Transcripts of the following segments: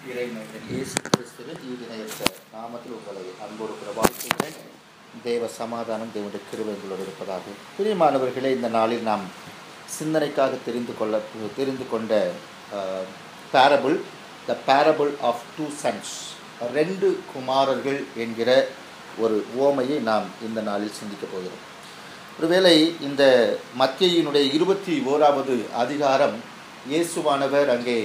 இறைமையின் இயேசு கிறிஸ்துவின் ஈதிணையற்ற நாமத்தில் உங்களை அன்போடு கூட வாழ்த்துகிறேன் தேவ சமாதானம் தேவனுடைய கிருபை உங்களோடு இருப்பதாக பிரியமானவர்களே இந்த நாளில் நாம் சிந்தனைக்காக தெரிந்து கொள்ள தெரிந்து கொண்ட parable the parable of two sons ரெண்டு குமாரர்கள் என்கிற ஒரு ஓமையை நாம் இந்த நாளில் சிந்திக்கப் போகிறோம் ஒருவேளை இந்த மத்தியினுடைய இருபத்தி ஓராவது அதிகாரம் இயேசுவானவர் அங்கே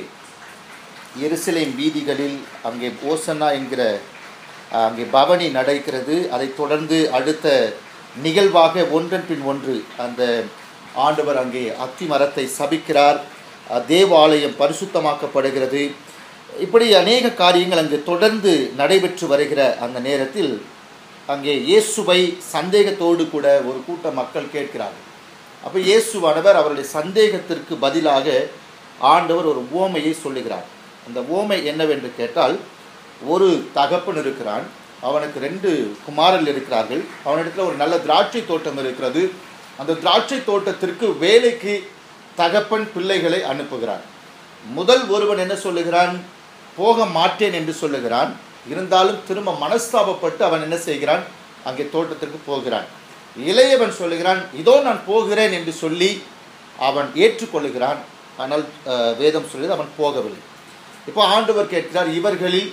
எருசலேம் வீதிகளில் அங்கே ஓசன்னா என்கிற அங்கே பவனி நடக்கிறது அதைத் தொடர்ந்து அடுத்த நிகழ்வாக ஒன்றன் பின் ஒன்று அந்த ஆண்டவர் அங்கே அத்தி மரத்தை சபிக்கிறார் தேவாலயம் பரிசுத்தமாக்கப்படுகிறது இப்படி அநேக காரியங்கள் அங்கு தொடர்ந்து நடைபெற்று வருகிற அந்த நேரத்தில் அங்கே இயேசுவை சந்தேகத்தோடு கூட ஒரு கூட்ட மக்கள் கேட்கிறார்கள் அப்போ இயேசுவானவர் அவருடைய சந்தேகத்திற்கு பதிலாக ஆண்டவர் ஒரு ஓமையை சொல்லுகிறார் அந்த ஓமை என்னவென்று கேட்டால் ஒரு தகப்பன் இருக்கிறான் அவனுக்கு ரெண்டு குமாரர்கள் இருக்கிறார்கள் அவனிடத்தில் ஒரு நல்ல திராட்சை தோட்டம் இருக்கிறது அந்த திராட்சை தோட்டத்திற்கு வேலைக்கு தகப்பன் பிள்ளைகளை அனுப்புகிறான் முதல் ஒருவன் என்ன சொல்லுகிறான் போக மாட்டேன் என்று சொல்லுகிறான் இருந்தாலும் திரும்ப மனஸ்தாபப்பட்டு அவன் என்ன செய்கிறான் அங்கே தோட்டத்திற்கு போகிறான் இளையவன் சொல்லுகிறான் இதோ நான் போகிறேன் என்று சொல்லி அவன் ஏற்றுக்கொள்ளுகிறான் ஆனால் வேதம் சொல்லுது அவன் போகவில்லை இப்போ ஆண்டவர் கேட்கிறார் இவர்களில்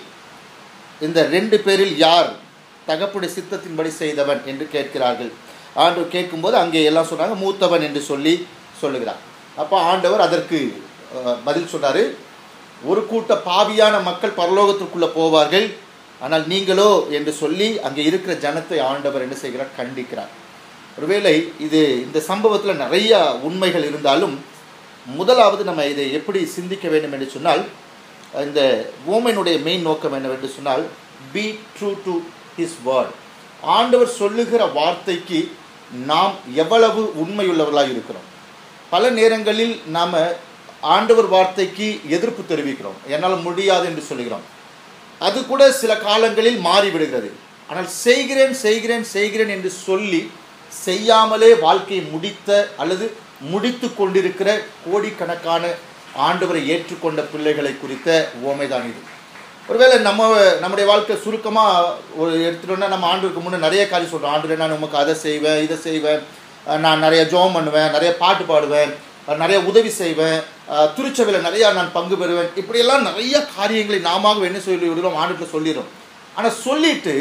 இந்த ரெண்டு பேரில் யார் தகப்புடைய சித்தத்தின்படி செய்தவன் என்று கேட்கிறார்கள் ஆண்டவர் கேட்கும்போது அங்கே எல்லாம் சொன்னாங்க மூத்தவன் என்று சொல்லி சொல்லுகிறார் அப்போ ஆண்டவர் அதற்கு பதில் சொன்னார் ஒரு கூட்ட பாவியான மக்கள் பரலோகத்திற்குள்ளே போவார்கள் ஆனால் நீங்களோ என்று சொல்லி அங்கே இருக்கிற ஜனத்தை ஆண்டவர் என்ன செய்கிறார் கண்டிக்கிறார் ஒருவேளை இது இந்த சம்பவத்தில் நிறைய உண்மைகள் இருந்தாலும் முதலாவது நம்ம இதை எப்படி சிந்திக்க வேண்டும் என்று சொன்னால் இந்த ஓமனுடைய மெயின் நோக்கம் என்னவென்று சொன்னால் be true to his word ஆண்டவர் சொல்லுகிற வார்த்தைக்கு நாம் எவ்வளவு உண்மையுள்ளவர்களாக இருக்கிறோம் பல நேரங்களில் நாம் ஆண்டவர் வார்த்தைக்கு எதிர்ப்பு தெரிவிக்கிறோம் என்னால் முடியாது என்று சொல்லுகிறோம் அது கூட சில காலங்களில் மாறிவிடுகிறது ஆனால் செய்கிறேன் செய்கிறேன் செய்கிறேன் என்று சொல்லி செய்யாமலே வாழ்க்கையை முடித்த அல்லது முடித்து கொண்டிருக்கிற கோடிக்கணக்கான ஆண்டவரை ஏற்றுக்கொண்ட பிள்ளைகளை குறித்த ஓமைதான் இது ஒருவேளை நம்ம நம்முடைய வாழ்க்கை சுருக்கமாக ஒரு எடுத்துட்டோம்னா நம்ம ஆண்டுக்கு முன்னே நிறைய காரியம் சொல்கிறோம் ஆண்டு நான் உமக்கு அதை செய்வேன் இதை செய்வேன் நான் நிறைய ஜோம் பண்ணுவேன் நிறைய பாட்டு பாடுவேன் நிறைய உதவி செய்வேன் திருச்சபையில் நிறையா நான் பங்கு பெறுவேன் இப்படியெல்லாம் நிறைய காரியங்களை நாம என்ன சொல்லி விடுறோம் ஆண்டுகிட்ட சொல்லிடுறோம் ஆனால் சொல்லிட்டு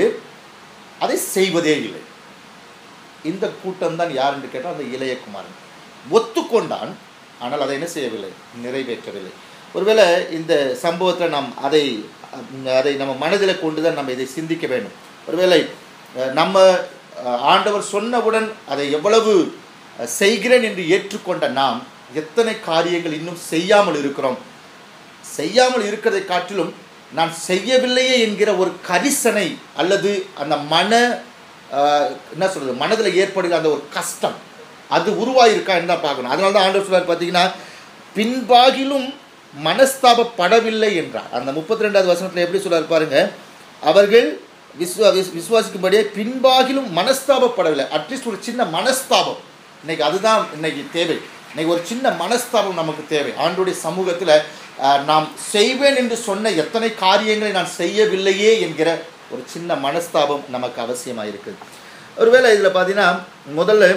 அதை செய்வதே இல்லை இந்த கூட்டம் தான் யார் என்று கேட்டால் அந்த இளையகுமாரன் ஒத்துக்கொண்டான் ஆனால் அதை என்ன செய்யவில்லை நிறைவேற்றவில்லை ஒருவேளை இந்த சம்பவத்தில் நாம் அதை அதை நம்ம மனதில் கொண்டு தான் நம்ம இதை சிந்திக்க வேண்டும் ஒருவேளை நம்ம ஆண்டவர் சொன்னவுடன் அதை எவ்வளவு செய்கிறேன் என்று ஏற்றுக்கொண்ட நாம் எத்தனை காரியங்கள் இன்னும் செய்யாமல் இருக்கிறோம் செய்யாமல் இருக்கிறதை காட்டிலும் நான் செய்யவில்லையே என்கிற ஒரு கரிசனை அல்லது அந்த மன என்ன சொல்கிறது மனதில் ஏற்படுகிற அந்த ஒரு கஷ்டம் அது உருவாயிருக்கா என்ன பார்க்கணும் அதனால தான் ஆண்டவர் சொல்றார் பார்த்தீங்கன்னா பின்பாகிலும் மனஸ்தாபப்படவில்லை என்றார் அந்த முப்பத்தி ரெண்டாவது வசனத்தில் எப்படி சொல்றாரு பாருங்க அவர்கள் விஸ்வா விசுவாசிக்கும்படியே பின்பாகிலும் மனஸ்தாபப்படவில்லை அட்லீஸ்ட் ஒரு சின்ன மனஸ்தாபம் இன்னைக்கு அதுதான் இன்னைக்கு தேவை இன்னைக்கு ஒரு சின்ன மனஸ்தாபம் நமக்கு தேவை ஆண்டுடைய சமூகத்தில் நாம் செய்வேன் என்று சொன்ன எத்தனை காரியங்களை நான் செய்யவில்லையே என்கிற ஒரு சின்ன மனஸ்தாபம் நமக்கு அவசியமாக இருக்குது ஒருவேளை இதில் பார்த்தீங்கன்னா முதல்ல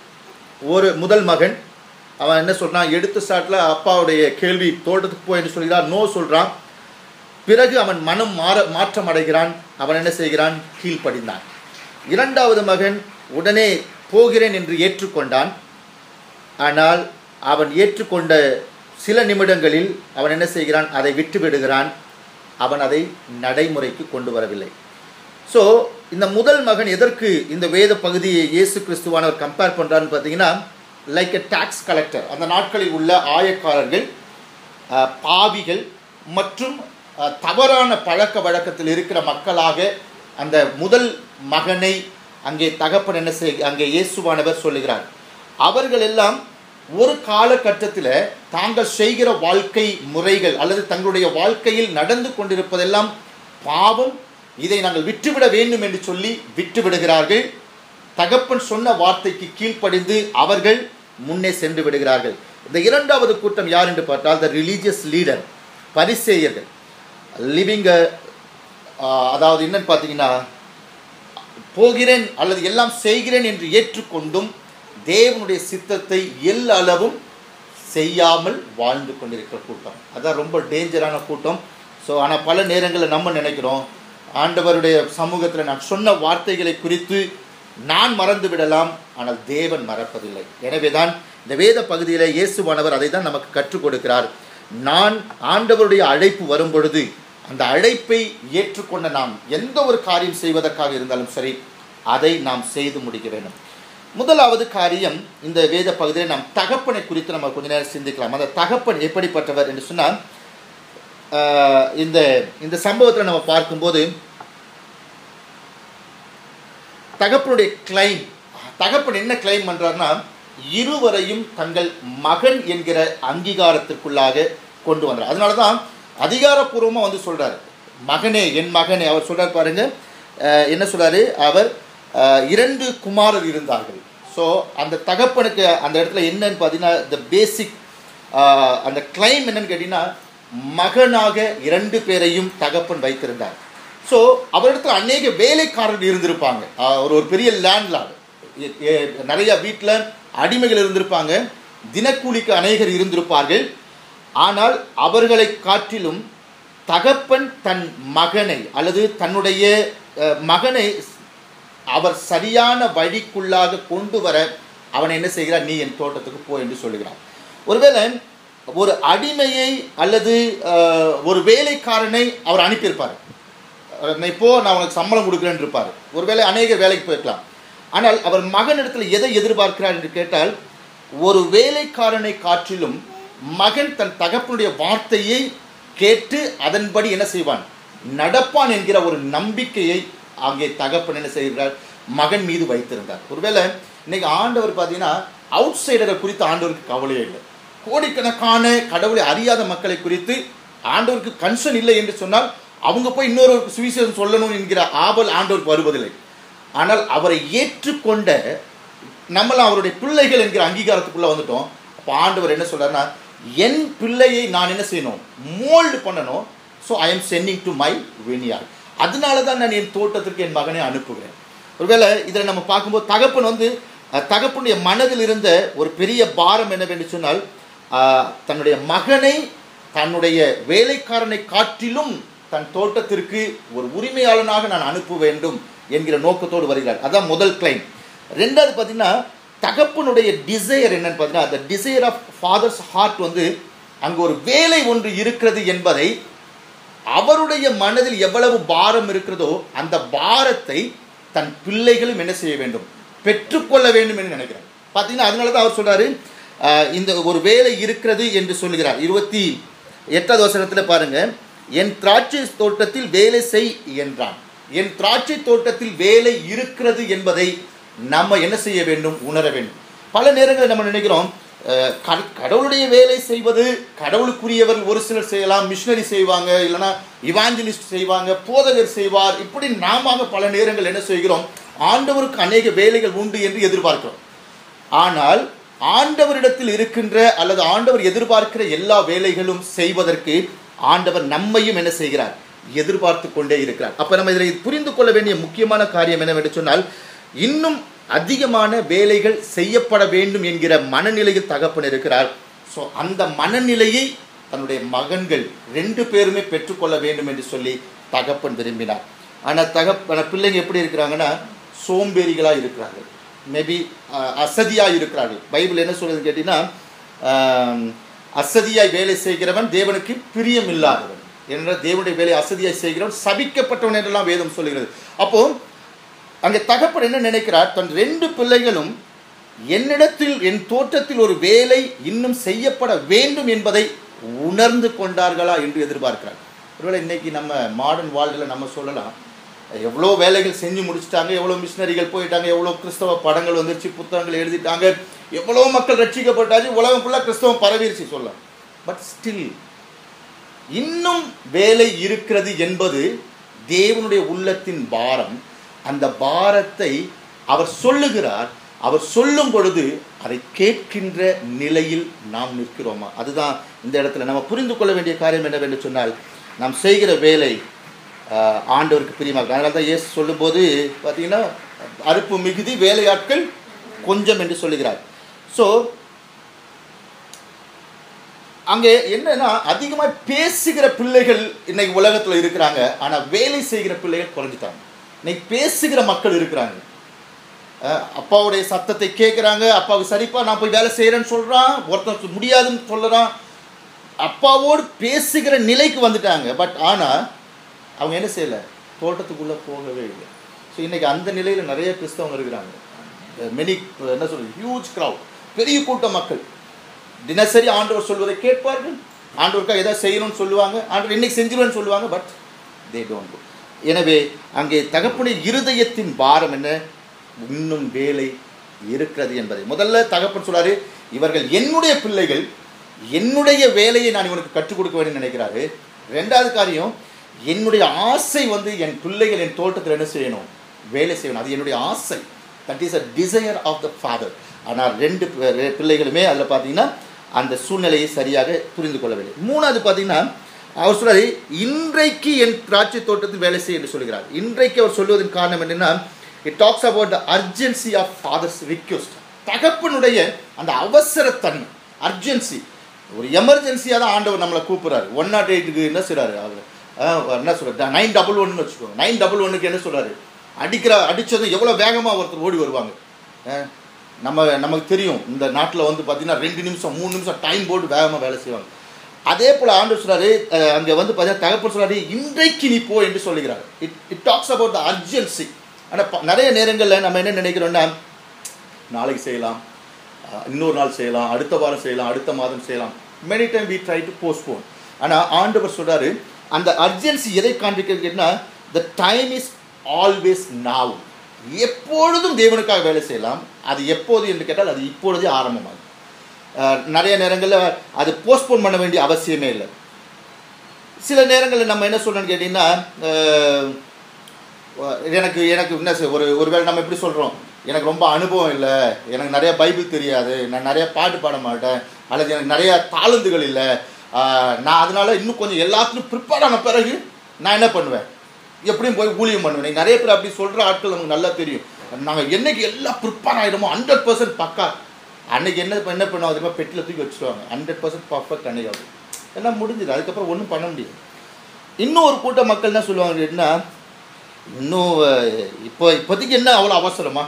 ஒரு முதல் மகன் அவன் என்ன சொல்கிறான் எடுத்த ஸ்டார்ட்டில் அப்பாவுடைய கேள்வி தோட்டத்துக்கு போய் என்று சொல்கிறான் நோ சொல்கிறான் பிறகு அவன் மனம் மாற மாற்றம் அடைகிறான் அவன் என்ன செய்கிறான் கீழ்ப்படிந்தான் இரண்டாவது மகன் உடனே போகிறேன் என்று ஏற்றுக்கொண்டான் ஆனால் அவன் ஏற்றுக்கொண்ட சில நிமிடங்களில் அவன் என்ன செய்கிறான் அதை விட்டு விடுகிறான் அவன் அதை நடைமுறைக்கு கொண்டு வரவில்லை ஸோ இந்த முதல் மகன் எதற்கு இந்த வேத பகுதியை இயேசு கிறிஸ்துவானவர் கம்பேர் பண்ணுறான்னு பார்த்தீங்கன்னா லைக் எ டேக்ஸ் கலெக்டர் அந்த நாட்களில் உள்ள ஆயக்காரர்கள் பாவிகள் மற்றும் தவறான பழக்க வழக்கத்தில் இருக்கிற மக்களாக அந்த முதல் மகனை அங்கே தகப்பன் என்ன செய் அங்கே இயேசுவானவர் சொல்லுகிறார் அவர்கள் எல்லாம் ஒரு காலகட்டத்தில் தாங்கள் செய்கிற வாழ்க்கை முறைகள் அல்லது தங்களுடைய வாழ்க்கையில் நடந்து கொண்டிருப்பதெல்லாம் பாவம் இதை நாங்கள் விட்டுவிட வேண்டும் என்று சொல்லி விட்டு விடுகிறார்கள் தகப்பன் சொன்ன வார்த்தைக்கு கீழ்ப்படிந்து அவர்கள் முன்னே சென்று விடுகிறார்கள் இந்த இரண்டாவது கூட்டம் யார் என்று பார்த்தால் த ரிலீஜியஸ் லீடர் பரிசேயர்கள் லிவிங் அதாவது என்னன்னு பார்த்தீங்கன்னா போகிறேன் அல்லது எல்லாம் செய்கிறேன் என்று ஏற்றுக்கொண்டும் தேவனுடைய சித்தத்தை எல்லளவும் செய்யாமல் வாழ்ந்து கொண்டிருக்கிற கூட்டம் அதான் ரொம்ப டேஞ்சரான கூட்டம் ஸோ ஆனால் பல நேரங்களில் நம்ம நினைக்கிறோம் ஆண்டவருடைய சமூகத்தில் நான் சொன்ன வார்த்தைகளை குறித்து நான் மறந்து விடலாம் ஆனால் தேவன் மறப்பதில்லை எனவே தான் இந்த வேத பகுதியில் இயேசுவானவர் அதை தான் நமக்கு கற்றுக் கொடுக்கிறார் நான் ஆண்டவருடைய அழைப்பு வரும் பொழுது அந்த அழைப்பை ஏற்றுக்கொண்ட நாம் எந்த ஒரு காரியம் செய்வதற்காக இருந்தாலும் சரி அதை நாம் செய்து முடிக்க வேண்டும் முதலாவது காரியம் இந்த வேத பகுதியில் நாம் தகப்பனை குறித்து நம்ம கொஞ்ச நேரம் சிந்திக்கலாம் அந்த தகப்பன் எப்படிப்பட்டவர் என்று சொன்னால் ஆஹ், இந்த இந்த சம்பவத்தில் நம்ம பார்க்கும்போது தகப்பனுடைய கிளைம் தகப்பன் என்ன கிளைம் பண்றாருன்னா இருவரையும் தங்கள் மகன் என்கிற அங்கீகாரத்திற்குள்ளாக கொண்டு வந்தார் அதனால தான் அதிகாரப்பூர்வமாக வந்து சொல்றாரு மகனே என் மகனே அவர் சொல்றாரு பாருங்க அஹ், என்ன சொல்றாரு அவர் அஹ், இரண்டு குமாரர் இருந்தார்கள் ஸோ அந்த தகப்பனுக்கு அந்த இடத்துல என்னன்னு பார்த்தீங்கன்னா த பேசிக் அந்த கிளைம் என்னன்னு கேட்டிங்கன்னா மகனாக இரண்டு பேரையும் தகப்பன் வைத்திருந்தார் ஸோ அவரிடத்துல அநேக வேலைக்காரர்கள் இருந்திருப்பாங்க அவர் ஒரு பெரிய லேண்ட்லார்டு நிறைய வீட்டில் அடிமைகள் இருந்திருப்பாங்க தினக்கூலிக்கு அநேகர் இருந்திருப்பார்கள் ஆனால் அவர்களை காட்டிலும் தகப்பன் தன் மகனை அல்லது தன்னுடைய அஹ், மகனை அவர் சரியான வழிக்குள்ளாக கொண்டு வர அவன் என்ன செய்கிறார் நீ என் தோட்டத்துக்கு போ என்று சொல்லுகிறான் ஒருவேளை ஒரு அடிமையை அல்லது அஹ், ஒரு வேலைக்காரனை அவர் அனுப்பியிருப்பார் அஹ், நான் இப்போ நான் உனக்கு சம்பளம் கொடுக்குறேன்னு இருப்பார் ஒருவேளை அநேக வேலைக்கு போயிருக்கலாம் ஆனால் அவர் மகனிடத்தில் எதை எதிர்பார்க்கிறார் என்று கேட்டால் ஒரு வேலைக்காரனை காட்டிலும் மகன் தன் தகப்பனுடைய வார்த்தையை கேட்டு அதன்படி என்ன செய்வான் நடப்பான் என்கிற ஒரு நம்பிக்கையை அங்கே தகப்பன் என்ன செய்கிறார் மகன் மீது வைத்திருந்தார் ஒருவேளை இன்னைக்கு ஆண்டவர் பார்த்தீங்கன்னா அவுட் சைடரை குறித்து ஆண்டவருக்கு கவலையே இல்லை கோடிக்கணக்கான கடவுளை அறியாத மக்களை குறித்து ஆண்டவருக்கு கன்சர்ன் இல்லை என்று சொன்னால் அவங்க போய் இன்னொருவருக்கு சுவிசேஷம் சொல்லணும் என்கிற ஆவல் ஆண்டவருக்கு வருவதில்லை ஆனால் அவரை ஏற்றுக்கொண்ட நம்மளாம் அவருடைய பிள்ளைகள் என்கிற அங்கீகாரத்துக்குள்ள வந்துட்டோம் அப்போ ஆண்டவர் என்ன சொல்றாருன்னா என் பிள்ளையை நான் என்ன செய்யணும் மோல்டு பண்ணணும் so I am sending to my vineyard அதனால தான் நான் என் தோட்டத்திற்கு என் மகனை அனுப்புகிறேன் ஒருவேளை இதில் நம்ம பார்க்கும்போது தகப்பன் வந்து அஹ், தகப்பனுடைய மனதில் இருந்த ஒரு பெரிய பாரம் என்னவென்று சொன்னால் அஹ், தன்னுடைய மகனை தன்னுடைய வேலைக்காரனை காட்டிலும் தன் தோட்டத்திற்கு ஒரு உரிமையாளனாக நான் அனுப்ப வேண்டும் என்கிற நோக்கத்தோடு வருகிறார் அதான் முதல் கிளைம் ரெண்டாவது பார்த்தீங்கன்னா தகப்பனுடைய டிசையர் என்னன்னு பார்த்தீங்கன்னா அந்த டிசையர் ஆஃப் ஃபாதர்ஸ் ஹார்ட் வந்து அங்கே ஒரு வேலை ஒன்று இருக்கிறது என்பதை அவருடைய மனதில் எவ்வளவு பாரம் இருக்கிறதோ அந்த பாரத்தை தன் பிள்ளைகளும் என்ன செய்ய வேண்டும் பெற்றுக்கொள்ள வேண்டும் என்று நினைக்கிறார் பார்த்தீங்கன்னா அதனால தான் அவர் சொல்றாரு ஆஹ், இந்த ஒரு வேலை இருக்கிறது என்று சொல்லுகிறார் இருபத்தி எட்டாவது வசனத்தில் பாருங்க என் திராட்சை தோட்டத்தில் வேலை செய் என்றான் என் திராட்சை தோட்டத்தில் வேலை இருக்கிறது என்பதை நம்ம என்ன செய்ய வேண்டும் உணர வேண்டும் பல நேரங்களில் நம்ம நினைக்கிறோம் அஹ், கட- கடவுளுடைய வேலை செய்வது கடவுளுக்குரியவர்கள் ஒரு சிலர் செய்யலாம் மிஷினரி செய்வாங்க இல்லைன்னா இவாஞ்சலிஸ்ட் செய்வாங்க போதகர் செய்வார் இப்படி நாம பல நேரங்கள் என்ன செய்கிறோம் ஆண்டவருக்கு அநேக வேலைகள் உண்டு என்று எதிர்பார்க்கிறோம் ஆனால் ஆண்டவரிடத்தில் இருக்கின்ற அல்லது ஆண்டவர் எதிர்பார்க்கிற எல்லா வேலைகளும் செய்வதற்கு ஆண்டவர் நம்மையும் என்ன செய்கிறார் எதிர்பார்த்து கொண்டே இருக்கிறார் அப்ப நம்ம இதில் புரிந்து கொள்ள வேண்டிய முக்கியமான காரியம் என்னவென்று சொன்னால் இன்னும் அதிகமான வேலைகள் செய்யப்பட வேண்டும் என்கிற மனநிலையில் தகப்பன் இருக்கிறார் ஸோ அந்த மனநிலையை தன்னுடைய மகன்கள் ரெண்டு பேருமே பெற்றுக்கொள்ள வேண்டும் என்று சொல்லி தகப்பன் விரும்பினார் ஆனால் தகப்பன பிள்ளைங்க எப்படி இருக்கிறாங்கன்னா சோம்பேறிகளாக இருக்கிறார்கள் மேபி அசதியாக இருக்கிறார்கள் பைபிள் என்ன சொல்லுதுன்னு கேட்டிங்கன்னா ஆம், அசதியாய் வேலை செய்கிறவன் தேவனுக்கு பிரியம் இல்லாதவன் என்ற தேவனுடைய வேலை அசதியாய் செய்கிறவன் சபிக்கப்பட்டவன் என்றெல்லாம் வேதம் சொல்லுகிறது அப்போ அங்கே தகப்பன் என்ன நினைக்கிறார் தன் ரெண்டு பிள்ளைகளும் என்னிடத்தில் என் தோட்டத்தில் ஒரு வேலை இன்னும் செய்யப்பட வேண்டும் என்பதை உணர்ந்து கொண்டார்களா என்று எதிர்பார்க்கிறார் ஒருவேளை இன்னைக்கு நம்ம மாடர்ன் வேர்ல்டில் நம்ம சொல்லலாம் எவ்வளோ வேலைகள் செஞ்சு முடிச்சிட்டாங்க எவ்வளோ மிஷினரிகள் போயிட்டாங்க எவ்வளோ கிறிஸ்தவ படங்கள் வந்துருச்சு புத்தகங்கள் எழுதிட்டாங்க எவ்வளோ மக்கள் ரட்சிக்கப்பட்டாச்சு உலகம் ஃபுல்லாக கிறிஸ்தவம் பரவிருச்சு சொல்லலாம் பட் ஸ்டில் இன்னும் வேலை இருக்கிறது என்பது தேவனுடைய உள்ளத்தின் பாரம் அந்த பாரத்தை அவர் சொல்லுகிறார் அவர் சொல்லும் பொழுது அதை கேட்கின்ற நிலையில் நாம் நிற்கிறோமா அதுதான் இந்த இடத்துல நம்ம புரிந்து கொள்ள வேண்டிய காரியம் என்னவென்று சொன்னால் நாம் செய்கிற வேலை ஆஹ், ஆண்டவருக்கு பிரியமாக இருக்கும். அதனால தான் இயேசு சொல்லும்போது பார்த்தீங்கன்னா அறுப்பு மிகுதி வேலையாட்கள் கொஞ்சம் என்று சொல்லுகிறார் ஸோ அங்கே என்னன்னா அதிகமாக பேசுகிற பிள்ளைகள் இன்னைக்கு உலகத்தில் இருக்கிறாங்க ஆனால் வேலை செய்கிற பிள்ளைகள் குறைஞ்சிட்டாங்க இன்னைக்கு பேசுகிற மக்கள் இருக்கிறாங்க அஹ் அப்பாவுடைய சத்தத்தை கேட்குறாங்க அப்பாவுக்கு சரிப்பா நான் போய் வேலை செய்கிறேன்னு சொல்கிறான் ஒருத்தன் முடியாதுன்னு சொல்லுறான் அப்பாவோடு பேசுகிற நிலைக்கு வந்துட்டாங்க பட் ஆனால் அவங்க என்ன செய்யலை தோட்டத்துக்குள்ளே போகவே இல்லை ஸோ இன்றைக்கி அந்த நிலையில் நிறைய கிறிஸ்தவங்க இருக்கிறாங்க மெனி என்ன சொல்றது ஹியூஜ் க்ரௌட் பெரிய கூட்டம் மக்கள் தினசரி ஆண்டவர் சொல்வதை கேட்பார்கள் ஆண்டவருக்காக எதாவது செய்யணும்னு சொல்லுவாங்க ஆண்டவர் இன்னைக்கு செஞ்சிருவேன்னு சொல்லுவாங்க பட் தே டோன்ட் எனவே அங்கே தகப்பனுடைய இருதயத்தின் பாரம் என்ன இன்னும் வேலை இருக்கிறது என்பதை முதல்ல தகப்பன் சொல்றாரு இவர்கள் என்னுடைய பிள்ளைகள் என்னுடைய வேலையை நான் இவனுக்கு கற்றுக் கொடுக்க வேண்டும் நினைக்கிறாரு ரெண்டாவது காரியம் என்னுடைய ஆசை வந்து என் பிள்ளைகள் என் தோட்டத்தில் என்ன செய்யணும் வேலை செய்யணும் அது என்னுடைய ஆசை that is a desire of the father ஆனால் ரெண்டு பி- ரெ- பிள்ளைகளுமே அதில் பார்த்தீங்கன்னா அந்த சூழ்நிலையை சரியாக புரிந்து கொள்ளவில்லை மூணாவது பார்த்தீங்கன்னா அவர் சொல்றாரு இன்றைக்கு என் திராட்சை தோட்டத்தில் வேலை செய்ய என்று சொல்கிறார் இன்றைக்கு அவர் சொல்வதன் காரணம் என்னன்னா it talks about the urgency of father's request தகப்பனுடைய அந்த அவசரத்தன்மை அர்ஜென்சி ஒரு எமர்ஜென்சியாக தான் ஆண்டவர் நம்மளை கூப்பிட்றாரு ஒன் நாட் எயிட்டுக்கு என்ன செய்றாரு அவர் அஹ், என்ன சொல்கிறார் நைன் டபுள் ஒன்னு வச்சுக்கோங்க நைன் டபுள் ஒன்னுக்கு என்ன சொல்றாரு அடிக்கிற அடித்ததும் எவ்வளோ வேகமாக ஒருத்தர் ஓடி வருவாங்க அஹ், நம்ம நமக்கு தெரியும் இந்த நாட்டில் வந்து பார்த்தீங்கன்னா ரெண்டு நிமிஷம் மூணு நிமிஷம் டைம் போட்டு வேகமாக வேலை செய்வாங்க அதே போல் ஆண்டு சொல்றாரு அஹ், அங்கே வந்து பார்த்தீங்கன்னா தகப்பன் சொல்றாரு இன்றைக்கு நீ போ என்று சொல்லுகிறார் it it talks about the urgency ஆனால் நிறைய நேரங்களில் நம்ம என்ன நினைக்கிறோம்னா நாளைக்கு செய்யலாம் அஹ், இன்னொரு நாள் செய்யலாம் அடுத்த வாரம் செய்யலாம் அடுத்த மாதம் செய்யலாம் many time we try to postpone ஆனால் ஆண்டவர் சொல்றாரு அந்த அர்ஜென்சி எதை காண்பிக்கிறதுன்னா the time is always now எப்பொழுதும் தேவனுக்காக வேலை செய்யலாம் அது எப்போது என்று கேட்டால் அது இப்பொழுதே ஆரம்பமாகும் அஹ், நிறைய நேரங்களில் அது போஸ்ட்போன் பண்ண வேண்டிய அவசியமே இல்லை சில நேரங்களில் நம்ம என்ன சொல்றோம்னு கேட்டிங்கன்னா அஹ், எனக்கு எனக்கு என்ன சொல்- ஒரு ஒருவேளை நம்ம எப்படி சொல்கிறோம் எனக்கு ரொம்ப அனுபவம் இல்லை எனக்கு நிறைய பைபிள் தெரியாது நான் நிறைய பாட்டு பாட மாட்டேன் அல்லது எனக்கு நிறைய தாளந்துகள் இல்லை ஆஹ், நான் அதனால இன்னும் கொஞ்சம் எல்லாத்துலையும் ப்ரிப்பேர் ஆன பிறகு நான் என்ன பண்ணுவேன் எப்படியும் போய் ஊழியம் பண்ணுவேன் இன்னைக்கு நிறைய பேர் அப்படி சொல்கிற ஆட்கள் நமக்கு நல்லா தெரியும் நாங்கள் என்னைக்கு எல்லாம் ப்ரிப்பேர் ஆகிடுமோ ஹண்ட்ரட் பர்சன்ட் பக்கா அன்னைக்கு என்ன என்ன பண்ணுவோம் அதுக்கு பெட்டில் தூக்கி வச்சுருவாங்க ஹண்ட்ரட் பர்சன்ட் பர்ஃபெக்ட் அன்னைக்கு ஆகும் எல்லாம் முடிஞ்சுது அதுக்கப்புறம் ஒன்றும் பண்ண முடியாது இன்னும் ஒரு கூட்ட மக்கள் என்ன சொல்லுவாங்க அப்படின்னா இன்னும் அஹ், இப்போ இப்போதைக்கு என்ன அவ்வளோ அவசரமா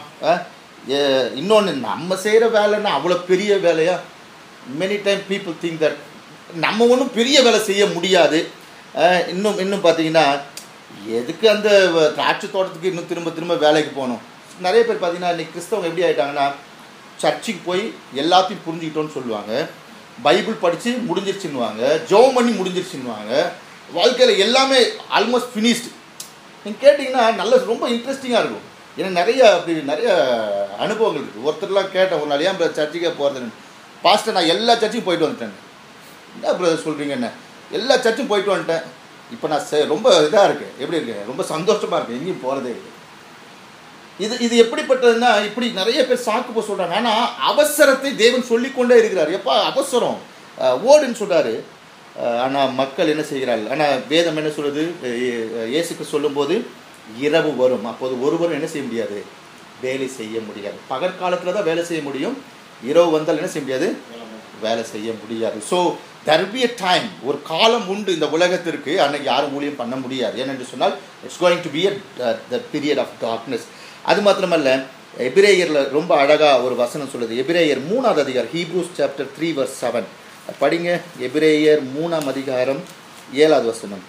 இன்னொன்று நம்ம செய்கிற வேலைன்னா அவ்வளோ பெரிய வேலையா many time people think that நம்ம ஒன்றும் பெரிய வேலை செய்ய முடியாது அஹ், இன்னும் இன்னும் பார்த்தீங்கன்னா எதுக்கு அந்த வ- திராட்சை தோட்டத்துக்கு இன்னும் திரும்ப திரும்ப வேலைக்கு போகணும் நிறைய பேர் பார்த்தீங்கன்னா இன்னைக்கு கிறிஸ்தவங்க எப்படி ஆயிட்டாங்கன்னா சர்ச்சுக்கு போய் எல்லாத்தையும் புரிஞ்சுக்கிட்டோன்னு சொல்லுவாங்க பைபிள் படித்து முடிஞ்சிருச்சுன்னுவாங்க ஜெபம் பண்ணி முடிஞ்சிருச்சுன்னுவாங்க வாழ்க்கையில் எல்லாமே ஆல்மோஸ்ட் ஃபினிஷ்டு நீங்கள் கேட்டிங்கன்னா நல்ல ரொம்ப இன்ட்ரெஸ்டிங்காக இருக்கும் எனக்கு நிறைய அப்படி நிறைய அனுபவங்கள் இருக்குது ஒருத்தர்லாம் கேட்டேன் ஒரு நாள் ஏன் பிரதர் சர்ச்சுக்கே போகிறதுன்னு பாஸ்டர் நான் எல்லா சர்ச்சுக்கும் போயிட்டு வந்துட்டேன் என்ன பிரதர் சொல்கிறீங்க என்ன எல்லா சர்ச்சும் போயிட்டு வந்துட்டேன் இப்போ நான் செ- ரொம்ப இதாக இருக்கேன் எப்படி இருக்கேன் ரொம்ப சந்தோஷமாக இருக்கேன் எங்கேயும் போகிறதே இல்லை இது இது எப்படிப்பட்டதுன்னா இப்படி நிறைய பேர் சாக்கு போக சொல்கிறாங்க ஆனால் அவசரத்தை தேவன் சொல்லிக்கொண்டே இருக்கிறார் எப்பா அவசரம் அஹ், ஓடுன்னு சொல்கிறாரு ஆனால் மக்கள் என்ன செய்கிறார்கள் ஆனால் வேதம் என்ன சொல்லுது அஹ், இயே- இயேசுக்கு சொல்லும்போது இரவு வரும் அப்போது ஒருவரும் என்ன செய்ய முடியாது வேலை செய்ய முடியாது பகற்காலத்தில் தான் வேலை செய்ய முடியும் இரவு வந்தால் என்ன செய்ய முடியாது வேலை செய்ய முடியாது so there will be a time ஒரு காலம் உண்டு இந்த உலகத்திற்கு அன்னைக்கு யாரும் ஊழியம் பண்ண முடியாது ஏனென்று சொன்னால் it's going to be a the period of darkness அது மாத்திரமல்ல எபிரேயரில் ரொம்ப அழகாக ஒரு வசனம் சொல்லுது எபிரேயர் மூணாவது அதிகாரம் Hebrews chapter three verse seven படிங்க எபிரேயர் மூணாம் அதிகாரம் ஏழாவது வசனம்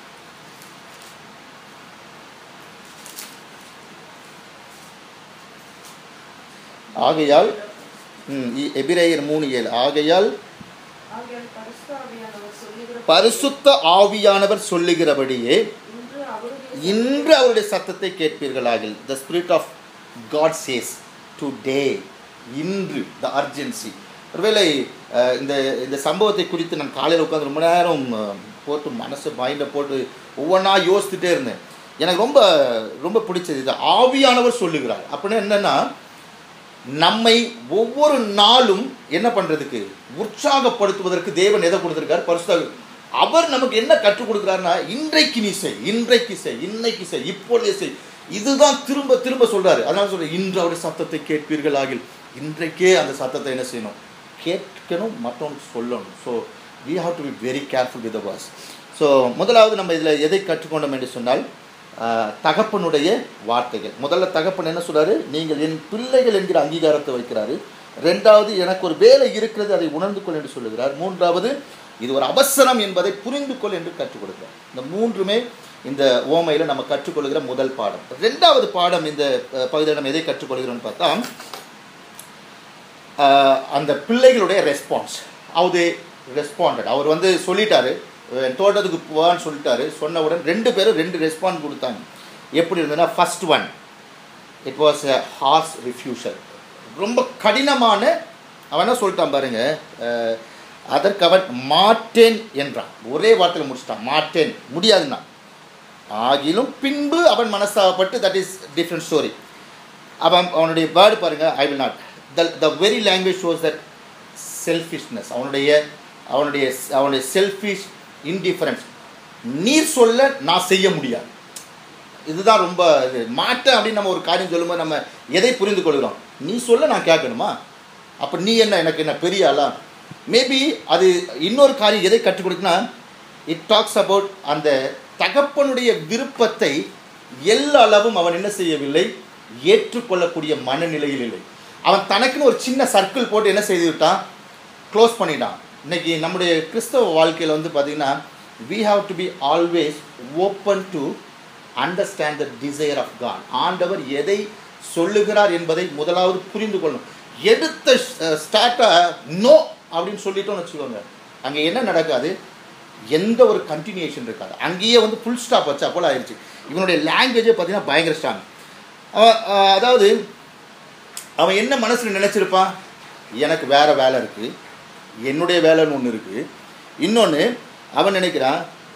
ஆகையால் ம், இ- எபிரேயர் மூணு ஏழு ஆகையால் ஆகையால் பரிசுத்த ஆவியானவர் சொல்லுகிற பரிசுத்த ஆவியானவர் சொல்லுகிறபடியே இன்று அவருடைய இன்று அவருடைய சத்தத்தை கேட்பீர்களாகில் the spirit of God says today இன்று த அர்ஜென்சி ஒருவேளை அஹ், இந்த இந்த சம்பவத்தை குறித்து நான் காலையில் உட்காந்து ரொம்ப நேரம் அஹ், போட்டு மனசு மைண்டை போட்டு ஒவ்வொன்றா யோசித்துட்டே இருந்தேன் எனக்கு ரொம்ப ரொம்ப பிடிச்சது இது ஆவியானவர் சொல்லுகிறார் அப்படின்னா என்னன்னா நம்மை ஒவ்வொரு நாளும் என்ன பண்ணுறதுக்கு உற்சாகப்படுத்துவதற்கு தேவன் எதை கொடுத்துருக்கார் பரிசுத்த அவர் நமக்கு என்ன கற்றுக் கொடுக்குறாருன்னா இன்றைக்கு நீ செய் இன்றைக்கு செய் இன்னைக்கு செய் இப்பொழுதே செய் இதுதான் திரும்ப திரும்ப சொல்றாரு அதனால சொல்றேன் இன்று அவருடைய சத்தத்தை கேட்பீர்கள் ஆகில் இன்றைக்கே அந்த சத்தத்தை என்ன செய்யணும் கேட்கணும் மற்றவனுக்கு சொல்லணும் so we have to be very careful with the verse so முதலாவது நம்ம இதில் எதை கற்றுக்கொண்டோம் என்று சொன்னால் ஆஹ், தகப்பனுடைய வார்த்தைகள் முதல்ல தகப்பன் என்ன சொல்றாரு நீங்கள் என் பிள்ளைகள் என்கிற அங்கீகாரத்தை வைக்கிறாரு ரெண்டாவது எனக்கு ஒரு வேலை இருக்கிறது அதை உணர்ந்து கொள் என்று சொல்லுகிறார் மூன்றாவது இது ஒரு அவசரம் என்பதை புரிந்து கொள் என்று கற்றுக் கொடுக்கிறார் இந்த மூன்றுமே இந்த ஓமையில் நம்ம கற்றுக்கொள்கிற முதல் பாடம் ரெண்டாவது பாடம் இந்த அஹ், பகுதியில் நம்ம எதை கற்றுக்கொள்கிறோம்னு பார்த்தா ஆஹ், அந்த பிள்ளைகளுடைய ரெஸ்பான்ஸ் அது ரெஸ்பாண்டட் அவர் வந்து சொல்லிட்டாரு அஹ், தோட்டத்துக்கு போவான்னு சொல்லிட்டாரு சொன்னவுடன் ரெண்டு பேரும் ரெண்டு ரெஸ்பாண்ட் கொடுத்தாங்க எப்படி இருந்ததுன்னா first one it was a harsh refusal ரொம்ப கடினமான அவன் என்ன சொல்லிட்டான் பாருங்க அஹ், அதற்கு அவன் மாட்டேன் என்றான் ஒரே வார்த்தையில் முடிச்சிட்டான் மாட்டேன் முடியாதுன்னா ஆகிலும் பின்பு அவன் மனஸ்தாபப்பட்டு தட் இஸ் டிஃப்ரெண்ட் ஸ்டோரி அவன் அவனுடைய வேர்டு பாருங்க I will not the the very language shows that selfishness அவனுடைய அவனுடைய அவனுடைய செல்ஃபிஷ் இன்டிஃபரன்ஸ் நீர் சொல்ல நான் செய்ய முடியாது இதுதான் ரொம்ப இது மாட்டேன் அப்படின்னு நம்ம ஒரு காரியம் சொல்லும்போது நம்ம எதை புரிந்து கொள்கிறோம் நீ சொல்ல நான் கேட்கணுமா அப்போ நீ என்ன எனக்கு என்ன பெரிய ஆளா மேபி அது இன்னொரு காரியம் எதை கற்றுக் கொடுக்குன்னா இட் டாக்ஸ் அபவுட் அந்த தகப்பனுடைய விருப்பத்தை எல்லா அளவும் அவன் என்ன செய்யவில்லை ஏற்றுக்கொள்ளக்கூடிய மனநிலையில் இல்லை அவன் தனக்குன்னு ஒரு சின்ன சர்க்கிள் போட்டு என்ன செய்து விட்டான் க்ளோஸ் பண்ணிட்டான் இன்னைக்கு நம்முடைய கிறிஸ்தவ வாழ்க்கையில் வந்து பார்த்திங்கன்னா we have to be always open to understand the desire of God ஆண்டவர் எதை சொல்லுகிறார் என்பதை முதலாவது புரிந்து கொள்ளணும் எடுத்த ஸ்டார்ட்டை நோ அப்படின்னு சொல்லிட்டோம்னு வச்சுக்கோங்க அங்கே என்ன நடக்காது எந்த ஒரு கண்டினியூஷன் இருக்காது அங்கேயே வந்து ஃபுல் ஸ்டாப் வச்சா போல ஆயிடுச்சு இவனுடைய லாங்குவேஜே பார்த்தீங்கன்னா பயங்கர ஸ்ட்ராங் அவன் அஹ், அதாவது அவன் என்ன மனசில் நினச்சிருப்பான் எனக்கு வேற வேலை இருக்குது என்னுடைய வேலைன்னு ஒன்று இருக்குது இன்னொன்று அவன் நினைக்கிறான்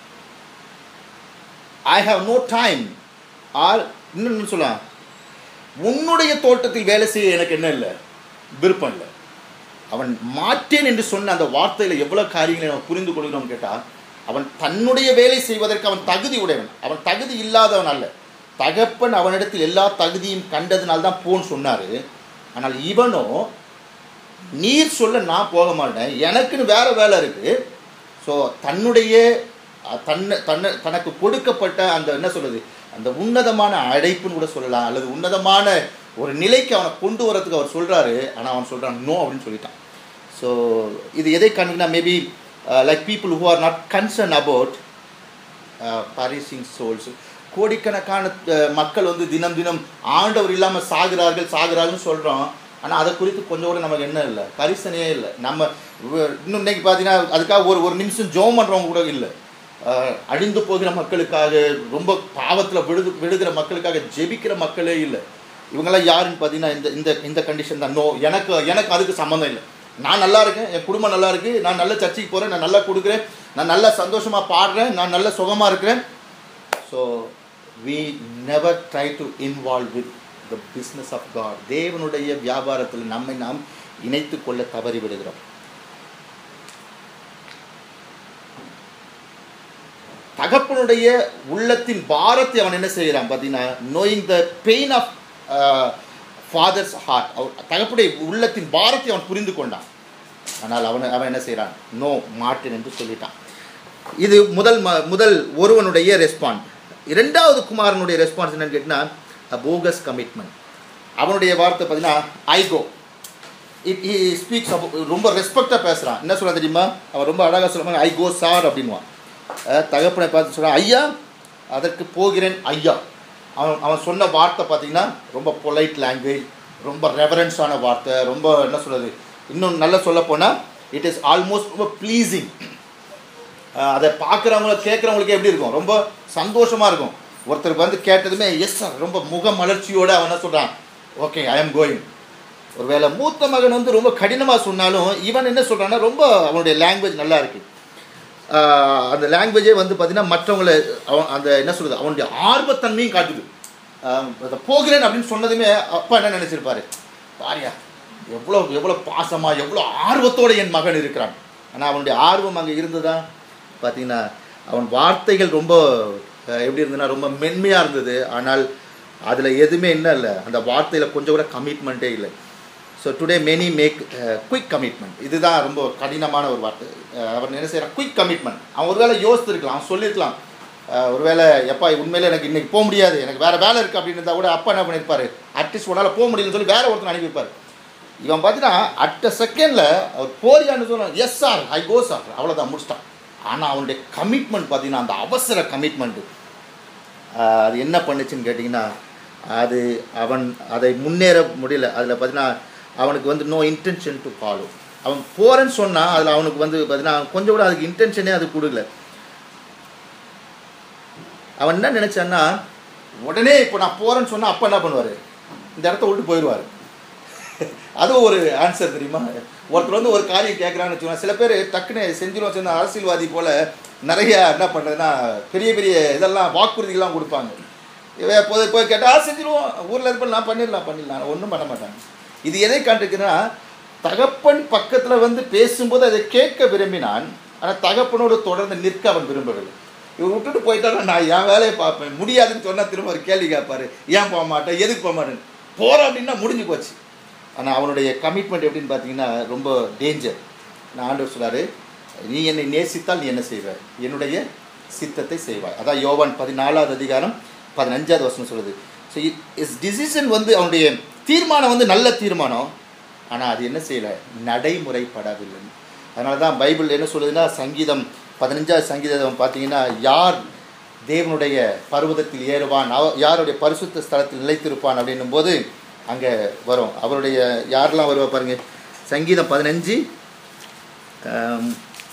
I have no time or இன்னொன்று சொல்லலாம் உன்னுடைய தோட்டத்தில் வேலை செய்ய எனக்கு என்ன இல்லை விருப்பம் இல்லை அவன் மாட்டேன் என்று சொன்ன அந்த வார்த்தையில் எவ்வளோ காரியங்களை நம்ம புரிந்து கொள்கிறோம் கேட்டால் அவன் தன்னுடைய வேலை செய்வதற்கு அவன் தகுதி உடையவன் அவன் தகுதி இல்லாதவன் அல்ல தகப்பன் அவனிடத்தில் எல்லா தகுதியும் கண்டதுனால தான் போன்னு சொன்னார் ஆனால் இவனோ நீர் சொல்ல நான் போக மாட்டேன் எனக்குன்னு வேற வேலை இருக்குது ஸோ தன்னுடைய அஹ், தன்னை தன்னை தனக்கு கொடுக்கப்பட்ட அந்த என்ன சொல்றது அந்த உன்னதமான அழைப்புன்னு கூட சொல்லலாம் அல்லது உன்னதமான ஒரு நிலைக்கு அவனை கொண்டு வரதுக்கு அவர் சொல்கிறாரு ஆனால் அவன் சொல்கிறான் நோ அப்படின்னு சொல்லிட்டான் ஸோ இது எதை காண்பினா maybe like people who are not concern about perishing souls கோடிக்கணக்கான அஹ், மக்கள் வந்து தினம் தினம் ஆண்டவர் இல்லாமல் சாகிறார்கள் சாகிறார்கள்னு சொல்கிறோம் ஆனால் அதை குறித்து கொஞ்சம் கூட நமக்கு என்ன இல்லை கரிசனையே இல்லை நம்ம வ- இன்னும் இன்னைக்கு பார்த்தீங்கன்னா அதுக்காக ஒரு ஒரு நிமிஷம் ஜோம் பண்ணுறவங்க கூட இல்லை அஹ், அழிந்து போகிற மக்களுக்காக ரொம்ப பாவத்தில் விழுது விழுகிற மக்களுக்காக ஜெபிக்கிற மக்களே இல்லை இவங்கெல்லாம் யாருன்னு பார்த்தீங்கன்னா இந்த இந்த இந்த கண்டிஷன் தான் நோ எனக்கு எனக்கு அதுக்கு சம்மந்தம் இல்லை நான் நல்லா இருக்கேன் என் குடும்பம் நல்லா இருக்கு நான் நல்ல சர்ச்சைக்கு போகிறேன் நான் நல்லா கொடுக்குறேன் நான் நல்லா சந்தோஷமாக பாடுறேன் நான் நல்ல சுகமாக இருக்கிறேன் so we never try to involve with the business of God தேவனுடைய வியாபாரத்தில் நம்மை நாம் இணைத்து கொள்ள தவறி விடுகிறோம் தகப்பனுடைய உள்ளத்தின் பாரத்தை அவன் என்ன செய்கிறான் பார்த்தீங்கன்னா knowing the pain of father's heart தகப்பனுடைய உள்ளத்தின் பாரத்தை அவன் புரிந்து கொண்டான் ஆனால் அவன் அவன் என்ன செய்கிறான் நோ மாட்டேன் என்று சொல்லிட்டான் இது முதல் ம முதல் ஒருவனுடைய ரெஸ்பாண்ட் இரண்டாவது குமாரனுடைய ரெஸ்பான்ஸ் என்னன்னு கேட்டிங்கன்னா போகஸ் கமிட்மெண்ட் அவனுடைய வார்த்தை பார்த்தீங்கன்னா ஐகோ இட் ஹி ஸ்பீக்ஸ் ரொம்ப ரெஸ்பெக்டாக பேசுகிறான் என்ன சொல்ல தெரியுமா அவன் ரொம்ப அழகாக சொல்லுவாங்க ஐ கோ சார் அப்படின்வான் அஹ் தகப்பனை பார்த்து சொல்கிறான் ஐயா அதற்கு போகிறேன் ஐயா அவன் அவன் சொன்ன வார்த்தை பார்த்தீங்கன்னா ரொம்ப பொலைட் லாங்குவேஜ் ரொம்ப ரெவரன்ஸான வார்த்தை ரொம்ப என்ன சொல்கிறது இன்னும் நல்லா சொல்ல போனால் இட் இஸ் ஆல்மோஸ்ட் ரொம்ப ப்ளீஸிங் அதை பார்க்குறவங்கள கேட்குறவங்களுக்கு எப்படி இருக்கும் ரொம்ப சந்தோஷமாக இருக்கும் ஒருத்தருக்கு வந்து கேட்டதுமே எஸ் சார் ரொம்ப முக மலர்ச்சியோடு அவன் என்ன சொல்கிறான் ஓகே ஐ அம் கோயிங் ஒருவேளை மூத்த மகன் வந்து ரொம்ப கடினமாக சொன்னாலும் இவன் என்ன சொல்கிறான்னா ரொம்ப அவனுடைய லாங்குவேஜ் நல்லா இருக்கு ஆஹ் அந்த லாங்குவேஜே வந்து பார்த்தீங்கன்னா மற்றவங்களை அவன் அந்த என்ன சொல்கிறது அவனுடைய ஆர்வத்தன்மையும் காட்டுது ஆஹ் அதை போகிறேன் அப்படின்னு சொன்னதுமே அப்பா என்ன நினச்சிருப்பாரு பாரியா எவ்வளோ எவ்வளோ பாசமாக எவ்வளோ ஆர்வத்தோட என் மகன் இருக்கிறான் ஆனால் அவனுடைய ஆர்வம் அங்கே இருந்ததா பார்த்தீங்கன்னா அவன் வார்த்தைகள் ரொம்ப அஹ், எப்படி இருந்ததுன்னா ரொம்ப மென்மையாக இருந்தது ஆனால் அதில் எதுவுமே என்ன இல்லை அந்த வார்த்தையில் கொஞ்சம் கூட கமிட்மெண்ட்டே இல்லை so today many make quick commitment இதுதான் ரொம்ப கடினமான ஒரு வார்த்தை அஹ், அவன் என்ன செய்கிறான் குயிக் கமிட்மெண்ட் அவன் ஒருவேளை யோசித்திருக்கலாம் அவன் சொல்லியிருக்கலாம் அஹ், ஒருவேளை எப்பா உண்மையிலே எனக்கு இன்னைக்கு போக முடியாது எனக்கு வேறு வேலை இருக்குது அப்படின்னு இருந்தால் கூட அப்பா என்ன பண்ணியிருப்பாரு அட்லீஸ்ட் உன்னால் போக முடியலன்னு சொல்லி வேற ஒருத்தர் அனுப்பியிருப்பார் இவன் பார்த்தீங்கன்னா அட் செகண்டில் அவர் போறியான்னு சொல்லுவான் yes sir I go sir அவ்வளோதான் முடிச்சிட்டான் ஆனால் அவனுடைய கமிட்மெண்ட் பார்த்தீங்கன்னா அந்த அவசர கமிட்மெண்ட்டு அது என்ன பண்ணுச்சுன்னு கேட்டிங்கன்னா அது அவன் அதை முன்னேற முடியல அதில் பார்த்தீங்கன்னா அவனுக்கு வந்து நோ இன்டென்ஷன் டு ஃபாலோ அவன் போகிறேன்னு சொன்னால் அதில் அவனுக்கு வந்து பார்த்தீங்கன்னா கொஞ்சம் கூட அதுக்கு இன்டென்ஷனே அது கொடுக்கல அவன் என்ன நினச்சான்னா உடனே இப்போ நான் போகிறேன்னு சொன்னால் அப்பா என்ன பண்ணுவார் இந்த இடத்த விட்டு போயிடுவார் அதுவும் ஒரு ஆன்சர் தெரியுமா ஒருத்தர் வந்து ஒரு காரியம் கேட்குறான்னு வச்சுக்கோங்க சில பேர் டக்குன்னு செஞ்சிருவோம் சேர்ந்த அரசியல்வாதி போல் நிறைய என்ன பண்ணுறதுன்னா பெரிய பெரிய இதெல்லாம் வாக்குறுதிகள்லாம் கொடுப்பாங்க இவன் போய் போய் கேட்டால் செஞ்சிருவோம் ஊரில் இருப்ப நான் பண்ணிடலாம் பண்ணிடலாம் ஒன்றும் பண்ண மாட்டாங்க இது எதை காட்டுக்குன்னா தகப்பன் பக்கத்தில் வந்து பேசும்போது அதை கேட்க விரும்பினான் ஆனால் தகப்பனோடு தொடர்ந்து நிற்க அவன் விரும்பவில்லை இவர் விட்டுட்டு போயிட்டானா நான் என் வேலையை பார்ப்பேன் முடியாதுன்னு சொன்னால் திரும்ப ஒரு கேள்வி கேட்பாரு ஏன் போக மாட்டேன் எதுக்கு போக மாட்டேன் போகிறோம் அப்படின்னா முடிஞ்சு போச்சு ஆனால் அவனுடைய கமிட்மெண்ட் எப்படின்னு பார்த்தீங்கன்னா ரொம்ப டேஞ்சர் நான் ஆண்டவர் சொல்லாரு நீ என்னை நேசித்தால் நீ என்ன செய்வாய் என்னுடைய சித்தத்தை செய்வாய் அதான் யோவான் பதினாலாவது அதிகாரம் பதினஞ்சாவது வசனம் சொல்லுது ஸோ இஸ் டிசிஷன் வந்து அவனுடைய தீர்மானம் வந்து நல்ல தீர்மானம் ஆனால் அது என்ன செய்யலை நடைமுறைப்படவில்லை அதனால தான் பைபிள் என்ன சொல்லுதுன்னா சங்கீதம் பதினஞ்சாவது சங்கீதம் பார்த்தீங்கன்னா யார் தேவனுடைய பர்வதத்தில் ஏறுவான் அவ யாருடைய பரிசுத்த ஸ்தலத்தில் நிலைத்திருப்பான் அப்படின்னும் போது அங்கே வரும் அவருடைய யாரெல்லாம் வருவா பாருங்க சங்கீதம் பதினஞ்சு ஆம்,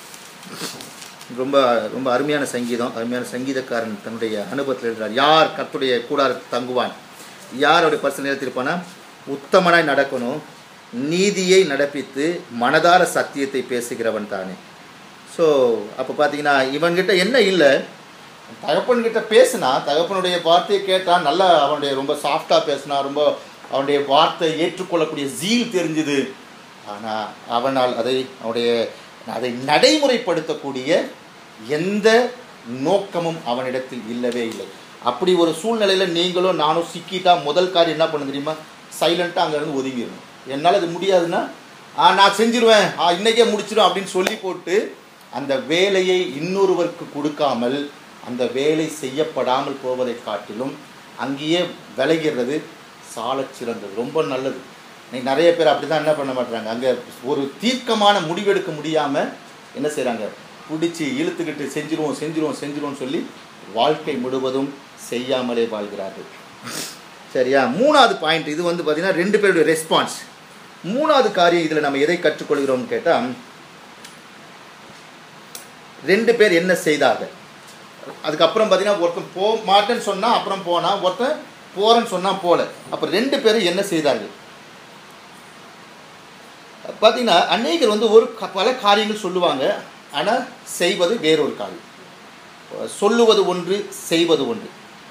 ரொம்ப ரொம்ப அருமையான சங்கீதம் அருமையான சங்கீதக்காரன் தன்னுடைய அனுபவத்தில் எழுதுறார் யார் கர்த்தருடைய கூடாரத்தில் தங்குவான் யாருடைய பரிசு நிலைத்திருப்பானா உத்தமனாய் நடக்கணும் நீதியை நடப்பித்து மனதார சத்தியத்தை பேசுகிறவன் தானே ஸோ அப்போ பார்த்தீங்கன்னா இவன்கிட்ட என்ன இல்லை தகப்பன்கிட்ட பேசினா தகப்பனுடைய வார்த்தையை கேட்டான் நல்லா அவனுடைய ரொம்ப சாஃப்டாக பேசினா ரொம்ப அவனுடைய வார்த்தை ஏற்றுக்கொள்ளக்கூடிய ஜீல் தெரிஞ்சுது ஆனால் அவனால் அதை அவனுடைய அதை நடைமுறைப்படுத்தக்கூடிய எந்த நோக்கமும் அவனிடத்தில் இல்லவே இல்லை அப்படி ஒரு சூழ்நிலையில் நீங்களும் நானும் சிக்கிட்டா முதல் காரியம் என்ன பண்ண தெரியுமா சைலண்ட்டாக அங்கேருந்து ஒதுங்கிடணும் என்னால் அது முடியாதுன்னா ஆ நான் செஞ்சிருவேன் ஆ இன்றைக்கே முடிச்சிடும் அப்படின்னு சொல்லி போட்டு அந்த வேலையை இன்னொருவருக்கு கொடுக்காமல் அந்த வேலை செய்யப்படாமல் போவதை காட்டிலும் அங்கேயே விலகிறது சாலச் சிறந்தது ரொம்ப நல்லது இன்னைக்கு நிறைய பேர் அப்படி தான் என்ன பண்ண மாட்டாங்க அங்கே ஒரு தீர்க்கமான முடிவெடுக்க முடியாமல் என்ன செய்கிறாங்க பிடிச்சி இழுத்துக்கிட்டு செஞ்சிருவோம் செஞ்சிருவோம் செஞ்சிருவோம் சொல்லி வாழ்க்கை முழுவதும் செய்யாமலே வாழ்கிறார்கள் சரியா மூணாவது பாயிண்ட் இது வந்து பார்த்தீங்கன்னா ரெண்டு பேருடைய ரெஸ்பான்ஸ் மூணாவது காரியம் இதில் நம்ம எதை கற்றுக்கொள்கிறோம்னு கேட்டால் ரெண்டு பேர் என்ன செய்தார்கள் அதுக்கப்புறம் பார்த்தீங்கன்னா ஒருத்தன் போ மாட்டேன்னு சொன்னால் அப்புறம் போனால் ஒருத்தன் போகிறேன்னு சொன்னால் போகல அப்போ ரெண்டு பேரும் என்ன செய்தார்கள் பார்த்தீங்கன்னா அநேகர் வந்து ஒரு க- பல காரியங்கள் சொல்லுவாங்க ஆனால் செய்வது வேறொரு காரியம் சொல்லுவது ஒன்று செய்வது ஒன்று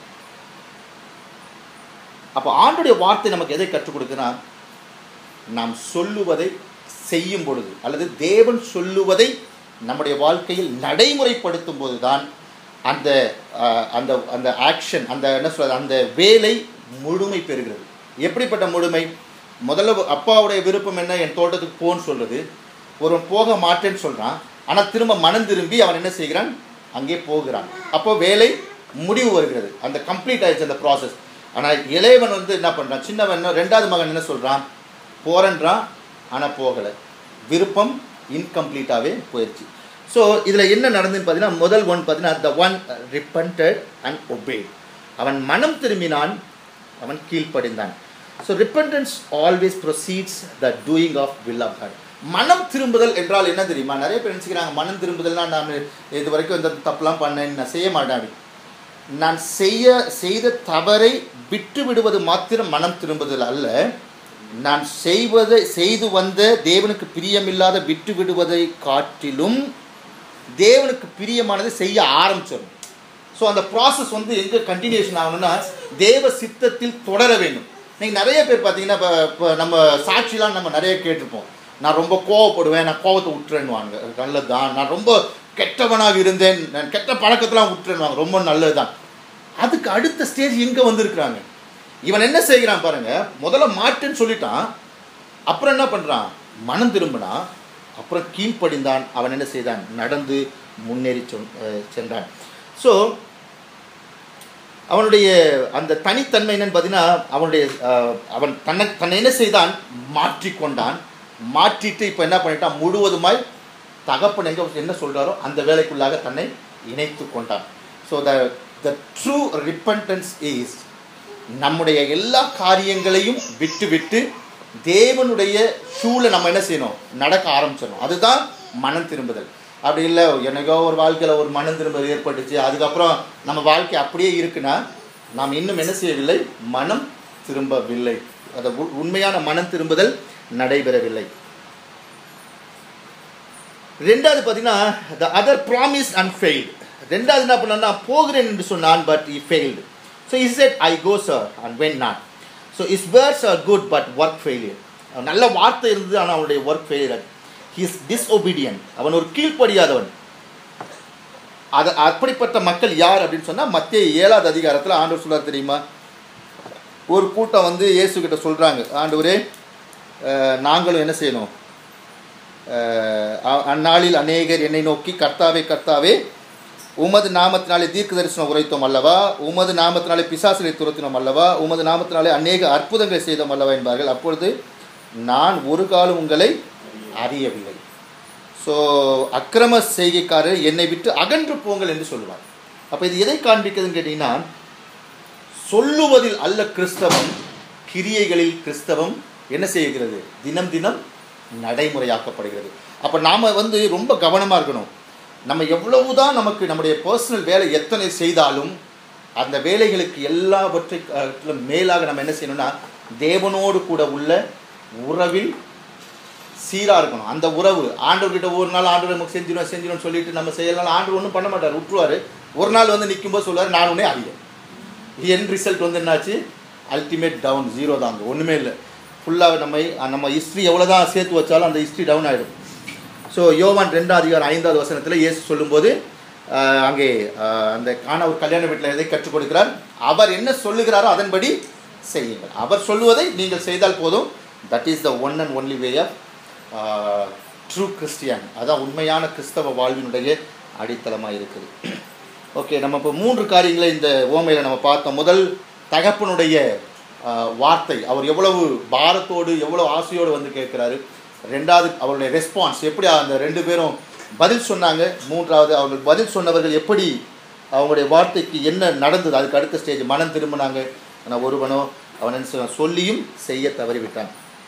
அப்போ ஆண்டுடைய வார்த்தை நமக்கு எதை கற்றுக் கொடுக்குன்னா நாம் சொல்லுவதை செய்யும் பொழுது அல்லது தேவன் சொல்லுவதை நம்முடைய வாழ்க்கையில் நடைமுறைப்படுத்தும் போது தான் அந்த அஹ், அந்த அந்த ஆக்ஷன் அந்த என்ன சொல்றது அந்த வேலை முழுமை பெறுகிறது எப்படிப்பட்ட முழுமை முதல்ல அப்பாவுடைய விருப்பம் என்ன என் தோட்டத்துக்கு போன்னு சொல்றது ஒருவன் போக மாட்டேன்னு சொல்கிறான் ஆனால் திரும்ப மனம் திரும்பி அவன் என்ன செய்கிறான் அங்கே போகிறான் அப்போ வேலை முடிவு வருகிறது அந்த கம்ப்ளீட் ஆயிடுச்சு அந்த ப்ராசஸ் ஆனால் இளையவன் வந்து என்ன பண்ணுறான் சின்னவன் என்ன- ரெண்டாவது மகன் என்ன சொல்கிறான் போகிறன்றான் ஆனால் போகலை விருப்பம் இன்கம்ப்ளீட்டாகவே போயிடுச்சு ஸோ இதில் என்ன நடந்துன்னு பார்த்தீங்கன்னா முதல் ஒன் பார்த்தீங்கன்னா the one repented and obeyed அவன் மனம் திரும்பினான் அவன் கீழ்ப்படிந்தான் so repentance always proceeds the doing of will of God மனம் திரும்புதல் என்றால் என்ன தெரியுமா நிறைய பேர் நினச்சிக்கிறாங்க மனம் திரும்புதல்னா நான் இது வரைக்கும் இந்த தப்புலாம் பண்ணேன் நான் செய்ய மாட்டேன் அப்படி நான் செய்ய செய்த தவறை விட்டு விடுவது மாத்திரம் மனம் திரும்புதல் அல்ல நான் செய்வதை செய்து வந்த தேவனுக்கு பிரியமில்லாத விட்டு விடுவதை காட்டிலும் தேவனுக்கு பிரியமானதை செய்ய ஆரம்பிச்சிடணும் ஸோ அந்த ப்ராசஸ் வந்து எங்கே கண்டினியூஷன் ஆகணும்னா தேவ சித்தத்தில் தொடர வேண்டும் நீங்கள் நிறைய பேர் பார்த்தீங்கன்னா இப்போ இப்போ நம்ம சாட்சிலாம் நம்ம நிறைய கேட்டிருப்போம் நான் ரொம்ப கோவப்படுவேன் நான் கோவத்தை விட்டுறேன்னுவாங்க நல்லது தான் நான் ரொம்ப கெட்டவனாக இருந்தேன் நான் கெட்ட பழக்கத்தெல்லாம் விட்டுறேன் ரொம்ப நல்லது தான் அதுக்கு அடுத்த ஸ்டேஜ் இங்கே வந்திருக்கிறாங்க இவன் என்ன செய்கிறான் பாருங்க முதல்ல மாட்டேன்னு சொல்லிட்டான் அப்புறம் என்ன பண்ணுறான் மனம் திரும்பினா அப்புறம் கீழ்ப்படிந்தான் அவன் என்ன செய்தான் நடந்து முன்னேறி சொன் அஹ் சென்றான் ஸோ அவனுடைய அந்த தனித்தன்மை என்னன்னு பார்த்தீங்கன்னா அவனுடைய அஹ், அவன் தன்னை தன்னை என்ன செய்தான் மாற்றிக்கொண்டான் மாற்றிட்டு இப்போ என்ன பண்ணிட்டான் முழுவதுமாய் தகப்பன் எங்க என்ன சொல்றாரோ அந்த வேலைக்குள்ளாக தன்னை இணைத்து கொண்டான் so the the true repentance is நம்முடைய எல்லா காரியங்களையும் விட்டு விட்டு தேவனுடைய ஷூல நம்ம என்ன செய்யணும் நடக்க ஆரம்பிச்சிடணும் அதுதான் மனம் திரும்புதல் அப்படி இல்லை எனக்கோ ஒரு வாழ்க்கையில் ஒரு மனம் திரும்புதல் ஏற்பட்டுச்சு அதுக்கப்புறம் நம்ம வாழ்க்கை அப்படியே இருக்குன்னா நாம் இன்னும் என்ன செய்யவில்லை மனம் திரும்பவில்லை அது உ- உண்மையான மனம் திரும்புதல் நடைபெறவில்லை ரெண்டாவது பார்த்தீங்கன்னா the other promise and failed ரெண்டாவது என்ன பண்ணா போகிறேன் என்று சொன்னான் but he failed so is said I go sir and when not so is words are good but work failure நல்ல வார்த்தை இருந்தது ஆனால் அவனுடைய ஒர்க் ஃபெயிலியர் ஹிஸ் டிஸ்ஒபீடியன் அவன் ஒரு கீழ்ப்படியாதவன் அது அப்படிப்பட்ட மக்கள் யார் அப்படின்னு சொன்னால் மத்திய ஏழாவது அதிகாரத்தில் ஆண்டவர் சொல்றார் தெரியுமா ஒரு கூட்டம் வந்து இயேசு கிட்ட சொல்கிறாங்க ஆண்டவரே அஹ், நாங்களும் என்ன செய்யணும் அஹ், அ- அந்நாளில் அநேகர் என்னை நோக்கி கர்த்தாவே கர்த்தாவே உமது நாமத்தினாலே தீர்க்க தரிசனம் உரைத்தோம் அல்லவா உமது நாமத்தினாலே பிசாசுகளை துரத்தினோம் அல்லவா உமது நாமத்தினாலே அநேக அற்புதங்களை செய்தோம் அல்லவா என்பார்கள் அப்பொழுது நான் ஒரு காலம் உங்களை அறியவில்லை ஸோ அக்கிரம செய்கைக்காரர் என்னை விட்டு அகன்று போங்கள் என்று சொல்லுவார் அப்போ இது எதை காண்பிக்குதுன்னு கேட்டிங்கன்னா சொல்லுவதில் அல்ல கிறிஸ்தவம் கிரியைகளில் கிறிஸ்தவம் என்ன செய்கிறது தினம் தினம் நடைமுறையாக்கப்படுகிறது அப்போ நாம் வந்து ரொம்ப கவனமாக இருக்கணும் நம்ம எவ்வளவுதான் நமக்கு நம்முடைய பர்சனல் வேலை எத்தனை செய்தாலும் அந்த வேலைகளுக்கு எல்லாவற்றை காட்டிலும் மேலாக நம்ம என்ன செய்யணும்னா தேவனோடு கூட உள்ள உறவில் சீராக இருக்கணும் அந்த உறவு ஆண்டவர்கிட்ட ஒரு நாள் ஆண்டவர் நமக்கு செஞ்சிடும் செஞ்சிடும் சொல்லிட்டு நம்ம செய்யலாம் ஆண்டவர் ஒன்றும் பண்ண மாட்டார் விட்டுருவார் ஒரு நாள் வந்து நிற்கும்போது சொல்லுவார் நான் உன்னே அறியேன் என் ரிசல்ட் வந்து என்னாச்சு அல்டிமேட் டவுன் ஜீரோ தான் அங்கே ஒன்றுமே இல்லை ஃபுல்லாக நம்ம நம்ம ஹிஸ்ட்ரி எவ்வளோ தான் சேர்த்து வச்சாலும் அந்த ஹிஸ்ட்ரி டவுன் ஆகிடும் ஸோ யோவான் ரெண்டாம் அதிகாரம் ஐந்தாவது வசனத்தில் இயேசு சொல்லும்போது ஆஹ், அங்கே ஆஹ், அந்த காண ஒரு கல்யாண வீட்டில் எதை கற்றுக் கொடுக்கிறார் அவர் என்ன சொல்லுகிறாரோ அதன்படி செய்யுங்கள் அவர் சொல்லுவதை நீங்கள் செய்தால் போதும் that is the one and only way of true Christian அதான் உண்மையான கிறிஸ்தவ வாழ்வினுடைய அடித்தளமாக இருக்குது ஓகே நம்ம இப்போ மூன்று காரியங்களை இந்த ஓமையில் நம்ம பார்த்தோம் முதல் தகப்பனுடைய ஆஹ், வார்த்தை அவர் எவ்வளவு பாரத்தோடு எவ்வளவு ஆசையோடு வந்து கேட்குறாரு ரெண்டாவது அவருடைய ரெஸ்பான்ஸ் எப்படி அந்த ரெண்டு பேரும் பதில் சொன்னாங்க மூன்றாவது அவங்களுக்கு பதில் சொன்னவர்கள் எப்படி அவங்களுடைய வார்த்தைக்கு என்ன நடந்தது அதுக்கு அடுத்த ஸ்டேஜ் மனம் திரும்பினாங்க ஆனால் ஒருவனோ அவன் என்ன செய்வான்? சொல்லியும் செய்ய தவறிவிட்டான்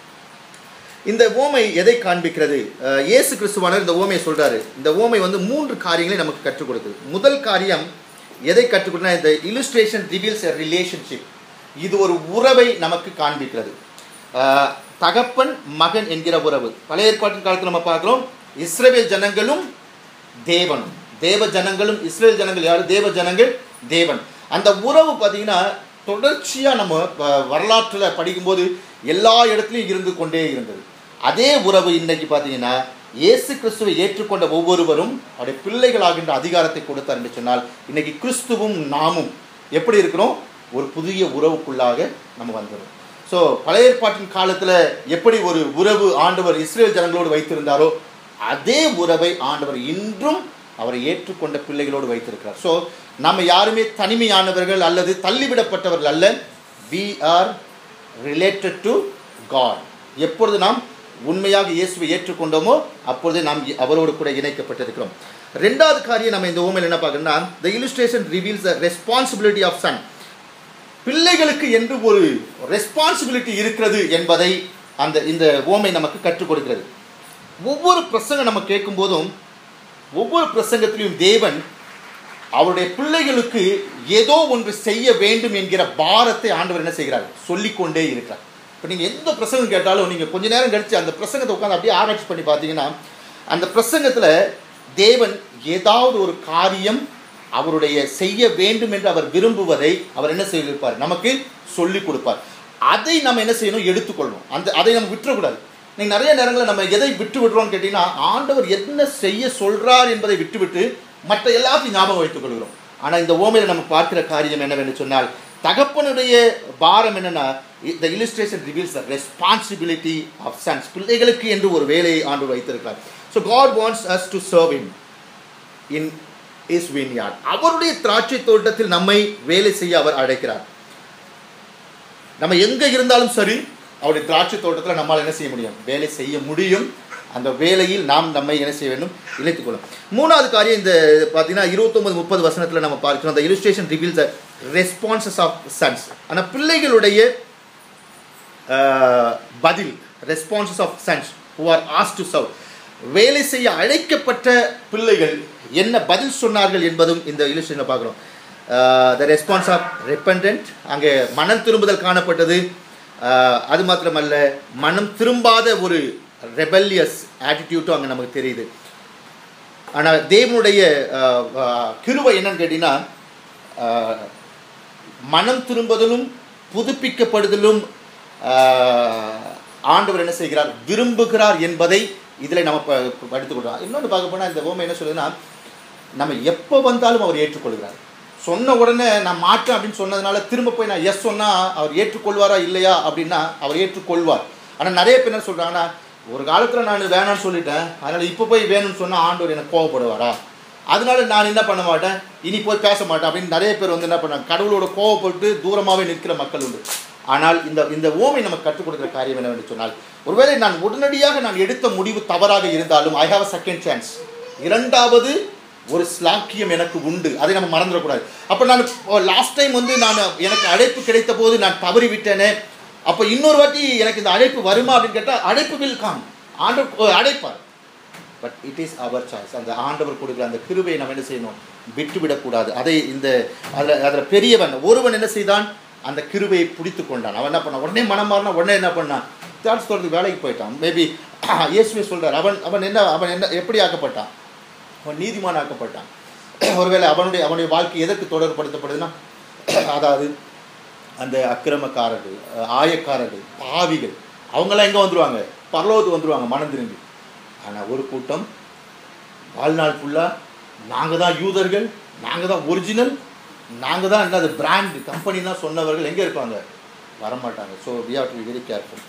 இந்த ஓமை எதை காண்பிக்கிறது அஹ், இயேசு கிறிஸ்துவானர் இந்த ஓமையை சொல்றாரு இந்த ஓமை வந்து மூன்று காரியங்களை நமக்கு கற்றுக் கொடுக்குது முதல் காரியம் எதை கற்றுக் கொடுக்குன்னா இந்த இலுஸ்ட்ரேஷன் ரிவீல்ஸ் எ ரிலேஷன்ஷிப் இது ஒரு உறவை நமக்கு காண்பிக்கிறது அஹ், தகப்பன் மகன் என்கிற உறவு பழைய ஏற்பாட்டின் காலத்தில் நம்ம பார்க்குறோம் இஸ்ரவேல் ஜனங்களும் தேவனும் தேவ ஜனங்களும் இஸ்ரேல் ஜனங்கள் யார் தேவ ஜனங்கள் தேவன் அந்த உறவு பார்த்தீங்கன்னா தொடர்ச்சியாக நம்ம வரலாற்றில் படிக்கும்போது எல்லா இடத்துலையும் இருந்து கொண்டே இருந்தது அதே உறவு இன்னைக்கு பார்த்தீங்கன்னா இயேசு கிறிஸ்துவை ஏற்றுக்கொண்ட ஒவ்வொருவரும் அவருடைய பிள்ளைகளாகின்ற அதிகாரத்தை கொடுத்தார் என்று சொன்னால் இன்னைக்கு கிறிஸ்துவும் நாமும் எப்படி இருக்கிறோம் ஒரு புதிய உறவுக்குள்ளாக நம்ம வந்துடும் ஸோ பழைய ஏற்பாட்டின் காலத்தில் எப்படி ஒரு உறவு ஆண்டவர் இஸ்ரேல் ஜனங்களோடு வைத்திருந்தாரோ அதே உறவை ஆண்டவர் இன்றும் அவரை ஏற்றுக்கொண்ட பிள்ளைகளோடு வைத்திருக்கிறார் ஸோ நம்ம யாருமே தனிமையானவர்கள் அல்லது தள்ளிவிடப்பட்டவர்கள் அல்ல we are related to God எப்பொழுது நாம் உண்மையாக இயேசுவை ஏற்றுக்கொண்டோமோ அப்பொழுதே நாம் இ- அவரோடு கூட இணைக்கப்பட்டிருக்கிறோம் ரெண்டாவது காரியம் நம்ம இந்த ஓமையில் என்ன பார்க்கணும்னா the illustration reveals the responsibility of son பிள்ளைகளுக்கு என்று ஒரு ரெஸ்பான்சிபிலிட்டி இருக்கிறது என்பதை அந்த இந்த ஓமை நமக்கு கற்றுக் கொடுக்கிறது ஒவ்வொரு பிரசங்கம் நம்ம கேட்கும் போதும் ஒவ்வொரு பிரசங்கத்திலும் தேவன் அவருடைய பிள்ளைகளுக்கு ஏதோ ஒன்று செய்ய வேண்டும் என்கிற பாரத்தை ஆண்டவர் என்ன செய்கிறார் சொல்லிக்கொண்டே இருக்கிறார் இப்போ நீங்கள் எந்த பிரசங்கம் கேட்டாலும் நீங்கள் கொஞ்ச நேரம் கழித்து அந்த பிரசங்கத்தை உட்காந்து அப்படியே ஆராய்ச்சி பண்ணி பார்த்தீங்கன்னா அந்த பிரசங்கத்தில் தேவன் ஏதாவது ஒரு காரியம் அவருடைய செய்ய வேண்டும் என்று அவர் விரும்புவதை அவர் என்ன செய்திருப்பார் நமக்கு சொல்லிக் கொடுப்பார் அதை நம்ம என்ன செய்யணும் எடுத்துக்கொள்ளணும் அந்த அதை நம்ம விட்டுறக்கூடாது நீங்க நிறைய நேரங்களில் நம்ம எதை விட்டு விடுறோம்னு கேட்டிங்கன்னா ஆண்டவர் என்ன செய்ய சொல்றார் என்பதை விட்டுவிட்டு மற்ற எல்லாத்தையும் ஞாபகம் வைத்துக் கொள்கிறோம் ஆனால் இந்த ஓமையில் நம்ம பார்க்கிற காரியம் என்னவென்று சொன்னால் தகப்பனுடைய பாரம் என்னன்னா the illustration reveals the responsibility of sons பிள்ளைகளுக்கு என்று ஒரு வேலையை ஆண்டவர் வைத்திருக்கிறார் so God wants us to serve in in is vineyard அவருடைய திராட்சை தோட்டத்தில் நம்மை வேலை செய்ய அவர் அழைக்கிறார் நம்ம எங்கே இருந்தாலும் சரி அவருடைய திராட்சை தோட்டத்தில் நம்மால் என்ன செய்ய முடியும் வேலை செய்ய முடியும் அந்த வேலையில் நாம் நம்மை என்ன செய்ய வேண்டும் இணைத்துக் கொள்ளும் மூணாவது காரியம் இந்த பார்த்தீங்கன்னா இருபத்தொன்பது முப்பது வசனத்தில் நம்ம பார்க்கிறோம் அந்த illustration reveals the responses of sons ஆனால் பிள்ளைகளுடைய ஆஹ், பதில் responses of sons who are asked to serve வேலை செய்ய அழைக்கப்பட்ட பிள்ளைகள் என்ன பதில் சொன்னார்கள் என்பதும் இந்த இல்லுஸ்ட்ரேஷனில் பார்க்குறோம் த ரெஸ்பான்ஸ் ஆஃப் ரெப்பண்டன்ட் அங்கே மனம் திரும்புதல் காணப்பட்டது ஆஹ், அது மாத்திரமல்ல மனம் திரும்பாத ஒரு ரெபல்லியஸ் ஆட்டிடியூட்டும் அங்கே நமக்கு தெரியுது ஆனால் தேவனுடைய ஆஹ், ஆஹ், கிருபை என்னன்னு கேட்டிங்கன்னா ஆஹ், மனம் திரும்புதலும் புதுப்பிக்கப்படுதலும் ஆஹ், ஆண்டவர் என்ன செய்கிறார் விரும்புகிறார் என்பதை இதில் நம்ம ப- படித்துக்கொள்கிறோம் இன்னொன்று பார்க்க போனால் இந்த ஓமை என்ன சொல்லுதுன்னா நம்ம எப்போ வந்தாலும் அவர் ஏற்றுக்கொள்கிறார் சொன்ன உடனே நான் மாட்டேன் அப்படின்னு சொன்னதுனால திரும்ப போய் நான் எஸ் சொன்னால் அவர் ஏற்றுக்கொள்வாரா இல்லையா அப்படின்னா அவர் ஏற்றுக்கொள்வார் ஆனால் நிறைய பேர் என்ன சொல்கிறாங்கன்னா ஒரு காலத்தில் நான் வேணாம்னு சொல்லிட்டேன் அதனால் இப்போ போய் வேணும்னு சொன்னால் ஆண்டவர் எனக்கு கோவப்படுவாரா அதனால நான் என்ன பண்ண மாட்டேன் இனி போய் பேச மாட்டேன் அப்படின்னு நிறைய பேர் வந்து என்ன பண்ணாங்க கடவுளோட கோவப்பட்டு தூரமாகவே நிற்கிற மக்கள் உண்டு ஆனால் இந்த இந்த ஓமை நமக்கு கற்றுக் கொடுக்குற காரியம் என்னவென்று சொன்னால் ஒருவேளை நான் உடனடியாக நான் எடுத்த முடிவு தவறாக இருந்தாலும் I have a second chance இரண்டாவது ஒரு ஸ்லாக்கியம் எனக்கு உண்டு அதை நம்ம மறந்துடக்கூடாது அப்போ நான் லாஸ்ட் டைம் வந்து நான் எனக்கு அழைப்பு கிடைத்த போது நான் தவறி விட்டேனே அப்போ இன்னொரு வாட்டி எனக்கு இந்த அழைப்பு வருமா அப்படின்னு கேட்டால் அழைப்பு வில் காம் ஆண்டு அழைப்பார் பட் இட் இஸ் அவர் சாய்ஸ் அந்த ஆண்டவர் கொடுக்குற அந்த கிருபையை நம்ம என்ன செய்யணும் விட்டுவிடக்கூடாது அதை இந்த அதில் அதில் பெரியவன் ஒருவன் என்ன செய்தான் அந்த கிருபையை பிடித்து கொண்டான் அவன் என்ன பண்ணான் உடனே மனம் மாறினா உடனே என்ன பண்ணான் தேர்ட்ஸ் தோட்டத்துக்கு வேலைக்கு போயிட்டான் மேபி இயேசுவே சொல்றார் அவன் அவன் என்ன அவன் என்ன எப்படி ஆக்கப்பட்டான் அவன் நீதிமான் ஆக்கப்பட்டான் ஒருவேளை அவனுடைய அவனுடைய வாழ்க்கை எதற்கு தொடர்படுத்தப்படுதுன்னா அதாவது அந்த அக்கிரமக்காரர்கள் அஹ், ஆயக்காரர்கள் பாவிகள் அவங்கெல்லாம் எங்கே வந்துருவாங்க பரலோகத்துக்கு வந்துருவாங்க மனம் திரும்பி ஆனால் ஒரு கூட்டம் வாழ்நாள் ஃபுல்லாக நாங்கள் தான் யூதர்கள் நாங்கள் தான் ஒரிஜினல் நாங்கள் தான் என்னது பிராண்ட் கம்பெனிலாம் சொன்னவர்கள் எங்கே இருப்பாங்க வரமாட்டாங்க so we have to be very careful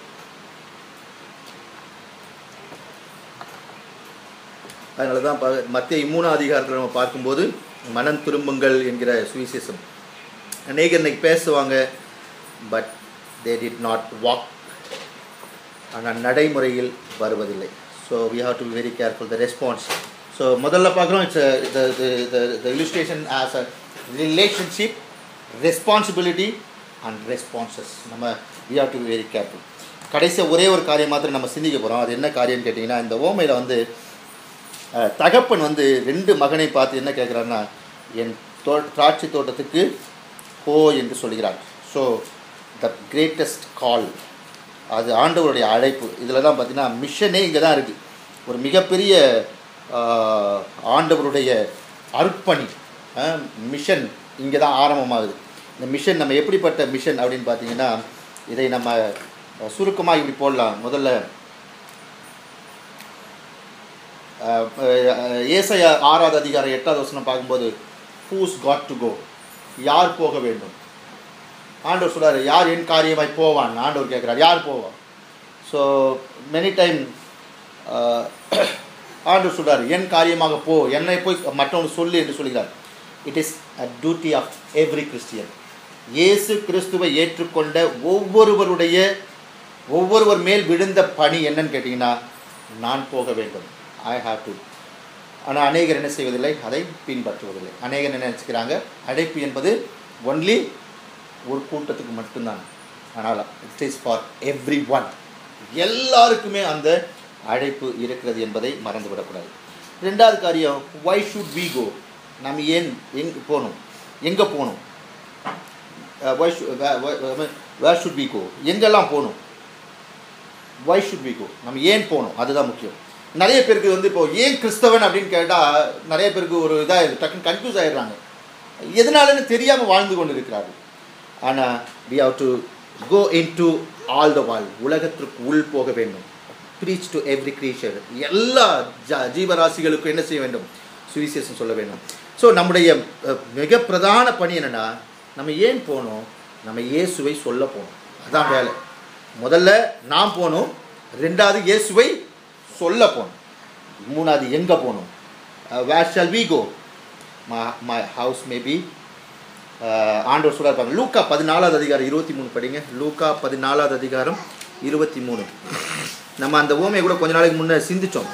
அதனால தான் ப- மத்திய மூணாம் அதிகாரத்தில் நம்ம பார்க்கும்போது மனம் திரும்புங்கள் என்கிற சுவிசேஷம் அநேகர் இன்னைக்கு பேசுவாங்க but they did not walk ஆனால் நடைமுறையில் வருவதில்லை so we have to be very careful the response so முதல்ல பார்க்குறோம் it's the illustration as a relationship responsibility and responses நம்ம we have to be very careful கடைசியாக ஒரே ஒரு காரியம் மாத்திரம் நம்ம சிந்திக்க போகிறோம் அது என்ன காரியம்னு கேட்டிங்கன்னா இந்த ஓமையில் வந்து அஹ், தகப்பன் வந்து ரெண்டு மகனை பார்த்து என்ன கேட்குறாருன்னா என் தோ திராட்சை தோட்டத்துக்கு போ என்று சொல்கிறார் ஸோ த கிரேட்டஸ்ட் கால் அது ஆண்டவருடைய அழைப்பு இதில் தான் பார்த்தீங்கன்னா மிஷனே இங்கே தான் இருக்குது ஒரு மிகப்பெரிய ஆஹ், ஆண்டவருடைய அர்ப்பணி மிஷன் இங்கே தான் ஆரம்பமாகுது இந்த மிஷன் நம்ம எப்படிப்பட்ட மிஷன் அப்படின்னு பார்த்தீங்கன்னா இதை நம்ம சுருக்கமாக இப்படி போடலாம் முதல்ல அஹ், அஹ், ஏசாயா ஆறாவது அதிகாரம் எட்டாவது வசனம் பார்க்கும்போது ஹூஸ் காட் டு கோ யார் போக வேண்டும் ஆண்டவர் சொல்றாரு யார் என் காரியமாய் போவான் ஆண்டவர் கேட்குறார் யார் போவான் ஸோ மெனி டைம் ஆண்டவர் சொல்றாரு என் காரியமாக போ என்னை போய் மற்றவனுக்கு சொல்லு என்று சொல்கிறார் it is a duty of every Christian இயேசு கிறிஸ்துவை ஏற்றுக்கொண்ட ஒவ்வொருவருடைய ஒவ்வொருவர் மேல் விழுந்த பணி என்னன்னு கேட்டிங்கன்னா நான் போக வேண்டும் ஐ ஹாவ் டு ஆனால் அநேகர் என்ன செய்வதில்லை அதை பின்பற்றுவதில்லை அநேகர் என்ன நினச்சிக்கிறாங்க அழைப்பு என்பது ஒன்லி ஒரு கூட்டத்துக்கு மட்டும்தான் ஆனால் it is for every one எல்லாருக்குமே அந்த அழைப்பு இருக்கிறது என்பதை மறந்துவிடக்கூடாது ரெண்டாவது காரியம் வை ஷுட் வி கோ நம்ம ஏன் எங்கே போகணும் எங்கே போகணும் வை வேர் ஷுட் வி கோ எங்கெல்லாம் போகணும் வை ஷுட் வி கோ நம்ம ஏன் போகணும் அதுதான் முக்கியம் நிறைய பேருக்கு வந்து இப்போ ஏன் கிறிஸ்தவன் அப்படின்னு கேட்டால் நிறைய பேருக்கு ஒரு இதாக டக்குன்னு கன்ஃபியூஸ் ஆயிடுறாங்க எதனாலன்னு தெரியாமல் வாழ்ந்து கொண்டு இருக்கிறார்கள் ஆனால் we have to go in to all the world உலகத்திற்கு உள் போக வேண்டும் ப்ரீச் டு எவ்ரி creature எல்லா ஜ ஜீவராசிகளுக்கும் என்ன செய்ய வேண்டும் சுவிசேஷம் சொல்ல வேண்டும் ஸோ நம்முடைய அஹ், மிக பிரதான பணி என்னன்னா நம்ம ஏன் போகணும் நம்ம இயேசுவை சொல்ல போகணும் அதான் வேலை முதல்ல நாம் போகணும் ரெண்டாவது இயேசுவை சொல்ல போகணும் மூணாவது எங்கே போகணும் where shall we go my house maybe ஆண்டவர் சொல்ல இருப்பாங்க லூக்கா பதினாலாவது அதிகாரம் இருபத்தி மூணு படிங்க லூக்கா பதினாலாவது அதிகாரம் இருபத்தி மூணு நம்ம அந்த ஓமையை கூட கொஞ்ச நாளைக்கு முன்னே சிந்திச்சோம்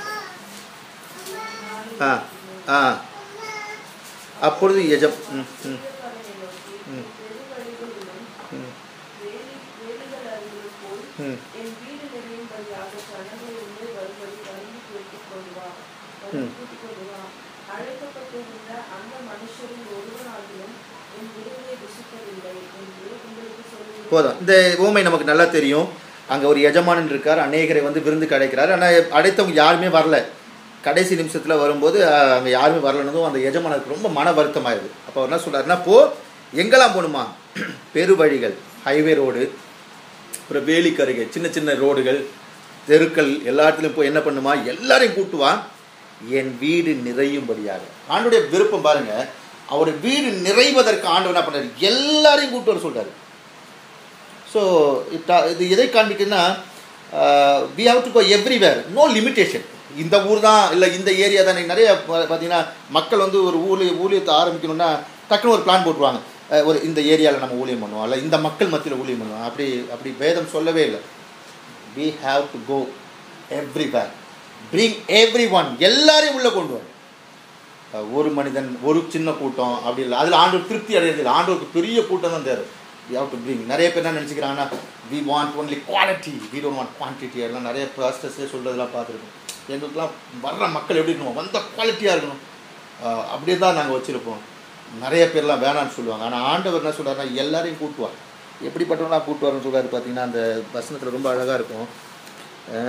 ஆ ஆ அப்பொழுது எஜம் ம் ம் ம் ம் வேலிகள் அருகில் போய் ம் என் வீடு நிறையும்படியாக ஜனங்கள் உள்ளே வரும்படி வழங்கி கூட்டிக் கொண்டு வா ம். கூட்டிக் கொண்டு வா அழைக்கப்பட்டிருந்த அந்த மனுஷரில் ஒருவனாகிலும் என் விருதை ருசிக்கவில்லை என்று உங்களுக்கு சொல்லி போதும் இந்த ஊமை நமக்கு நல்லா தெரியும் அங்கே ஒரு எஜமானன் இருக்கார் அநேகரை வந்து விருந்து கிடைக்கிறார் ஆனால் அடைத்தவங்க யாருமே வரல கடைசி நிமிஷத்தில் வரும்போது அங்கே யாருமே வரலனதும் அந்த எஜமானருக்கு ரொம்ப மன வருத்தமாயிருது அப்போ அவர் என்ன சொல்றாருன்னா போ எங்கெல்லாம் போகணுமா பெருவழிகள் ஹைவே ரோடு அப்புறம் வேலிக்கருகே சின்ன சின்ன ரோடுகள் தெருக்கள் எல்லா இடத்துலையும் போய் என்ன பண்ணுமா எல்லாரையும் கூட்டுவா என் வீடு நிறையும்படியாக ஆண்டுடைய விருப்பம் பாருங்க அவருடைய வீடு நிறைவதற்கு ஆண்டவர் என்ன பண்ணாரு எல்லாரையும் கூட்டு வர சொல்றாரு ஸோ இது எதை காண்பிக்குன்னா we have to go everywhere no limitation இந்த ஊர் தான் இல்லை இந்த ஏரியா தான் இன்னைக்கு நிறைய பா- பார்த்தீங்கன்னா மக்கள் வந்து ஒரு ஊழிய ஊழியத்தை ஆரம்பிக்கணும்னா டக்குன்னு ஒரு பிளான் போட்டுருவாங்க அஹ், ஒரு இந்த ஏரியாவில் நம்ம ஊழியம் பண்ணுவோம் இல்லை இந்த மக்கள் மத்தியில் ஊழியம் பண்ணுவோம் அப்படி அப்படி வேதம் சொல்லவே இல்லை we have to go everywhere bring every one எல்லாரையும் உள்ளே கொண்டு வரும் அஹ், ஒரு மனிதன் ஒரு சின்ன கூட்டம் அப்படி இல்லை அதில் ஆண்டவர் திருப்தி அடையிறது இல்லை ஆண்டவருக்கு பெரிய கூட்டம் தான் தேவை வி ஹவ் டு பிரிங் நிறைய பேர் என்ன நினச்சிக்கிறாங்கன்னா we want only quality we don't want quantity எல்லாம் நிறைய பாஸ்டர்ஸே சொல்கிறதெல்லாம் பார்த்துருக்கோம் எங்களுக்கெல்லாம் வர்ற மக்கள் எப்படி இருக்கணும் வந்த குவாலிட்டியாக இருக்கணும் அஹ், அப்படியே தான் நாங்கள் வச்சுருப்போம் நிறைய பேர்லாம் வேணாம்னு சொல்லுவாங்க ஆனால் ஆண்டவர் என்ன சொல்றாருன்னா எல்லாரையும் கூட்டுவார் எப்படிப்பட்டவனா கூட்டுவார்னு சொல்றாரு பார்த்தீங்கன்னா அந்த வசனத்தில் ரொம்ப அழகாக இருக்கும் அஹ்,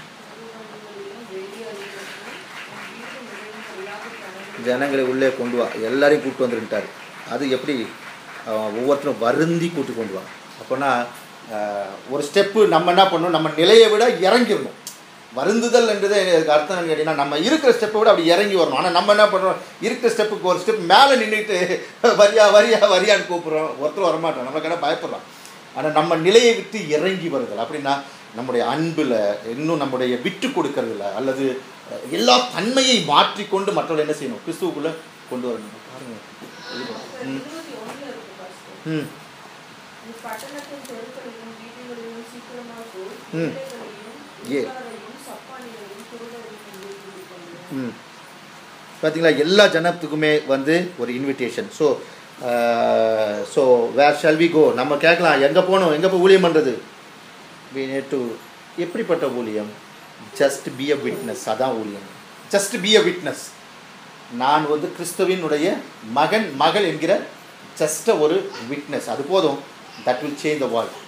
வேலி அருகிலும் என் வீடு நிறையும்படியாக ஜனங்கள் ஜனங்களை உள்ளே கொண்டு வா எல்லாரையும் கூட்டு வந்துருட்டார் அது எப்படி அவன் ஒவ்வொருத்தரும் வருந்தி கூட்டு கொண்டு வா அப்போனா அஹ், ஒரு ஸ்டெப்பு நம்ம என்ன பண்ணணும் நம்ம நிலையை விட இறங்கிடணும் வருந்துதல் என்றது எனக்கு அர்த்தம் என்னன்னு கேட்டிங்கன்னா நம்ம இருக்கிற ஸ்டெப்பை விட அப்படி இறங்கி வரணும் ஆனால் நம்ம என்ன பண்ணுறோம் இருக்கிற ஸ்டெப்புக்கு ஒரு ஸ்டெப் மேலே நின்றுட்டு வரியா வரியா வரியான்னு கூப்பிட்றோம் ஒருத்தர் வரமாட்டோம் நமக்கு என்ன பயப்படுறோம் ஆனால் நம்ம நிலையை விட்டு இறங்கி வருதல் அப்படின்னா நம்முடைய அன்பில் இன்னும் நம்முடைய விட்டு கொடுக்கறதுல அல்லது அஹ், எல்லா தன்மையை மாற்றிக்கொண்டு மற்றவர்கள் என்ன செய்யணும் கிறிஸ்துவுக்குள்ளே கொண்டு வரணும் பாருங்க இது பண்ணணும். ம் இருபத்தி ஒண்ணுல இருக்கு பாஸ்டர் ம் நீ பட்டணத்தின் தெருக்களிலும் வீடுகளிலும் சீக்கிரமாக போய் ம். பிள்ளைகளையும் ஏ. ஊராரையும் சப்பானிகளையும் குருடரையும் கொண்டு கூட்டிக் கொண்டு வா. ம் பார்த்தீங்களா எல்லா ஜனத்துக்குமே வந்து ஒரு invitation so so where shall we go நம்ம கேட்கலாம் எங்கே போகணும் எங்கே போய் ஊழியம் பண்ணுறது வி நேட் டு எப்படிப்பட்ட ஊழியம் ஜஸ்ட் பி அ விட்னஸ் அதான் ஊழியம் ஜஸ்ட் பி அ விட்னஸ் நான் வந்து கிறிஸ்துவினுடைய மகன் மகள் என்கிற ஜஸ்ட் ஒரு விட்னஸ் அது போதும் that will change the world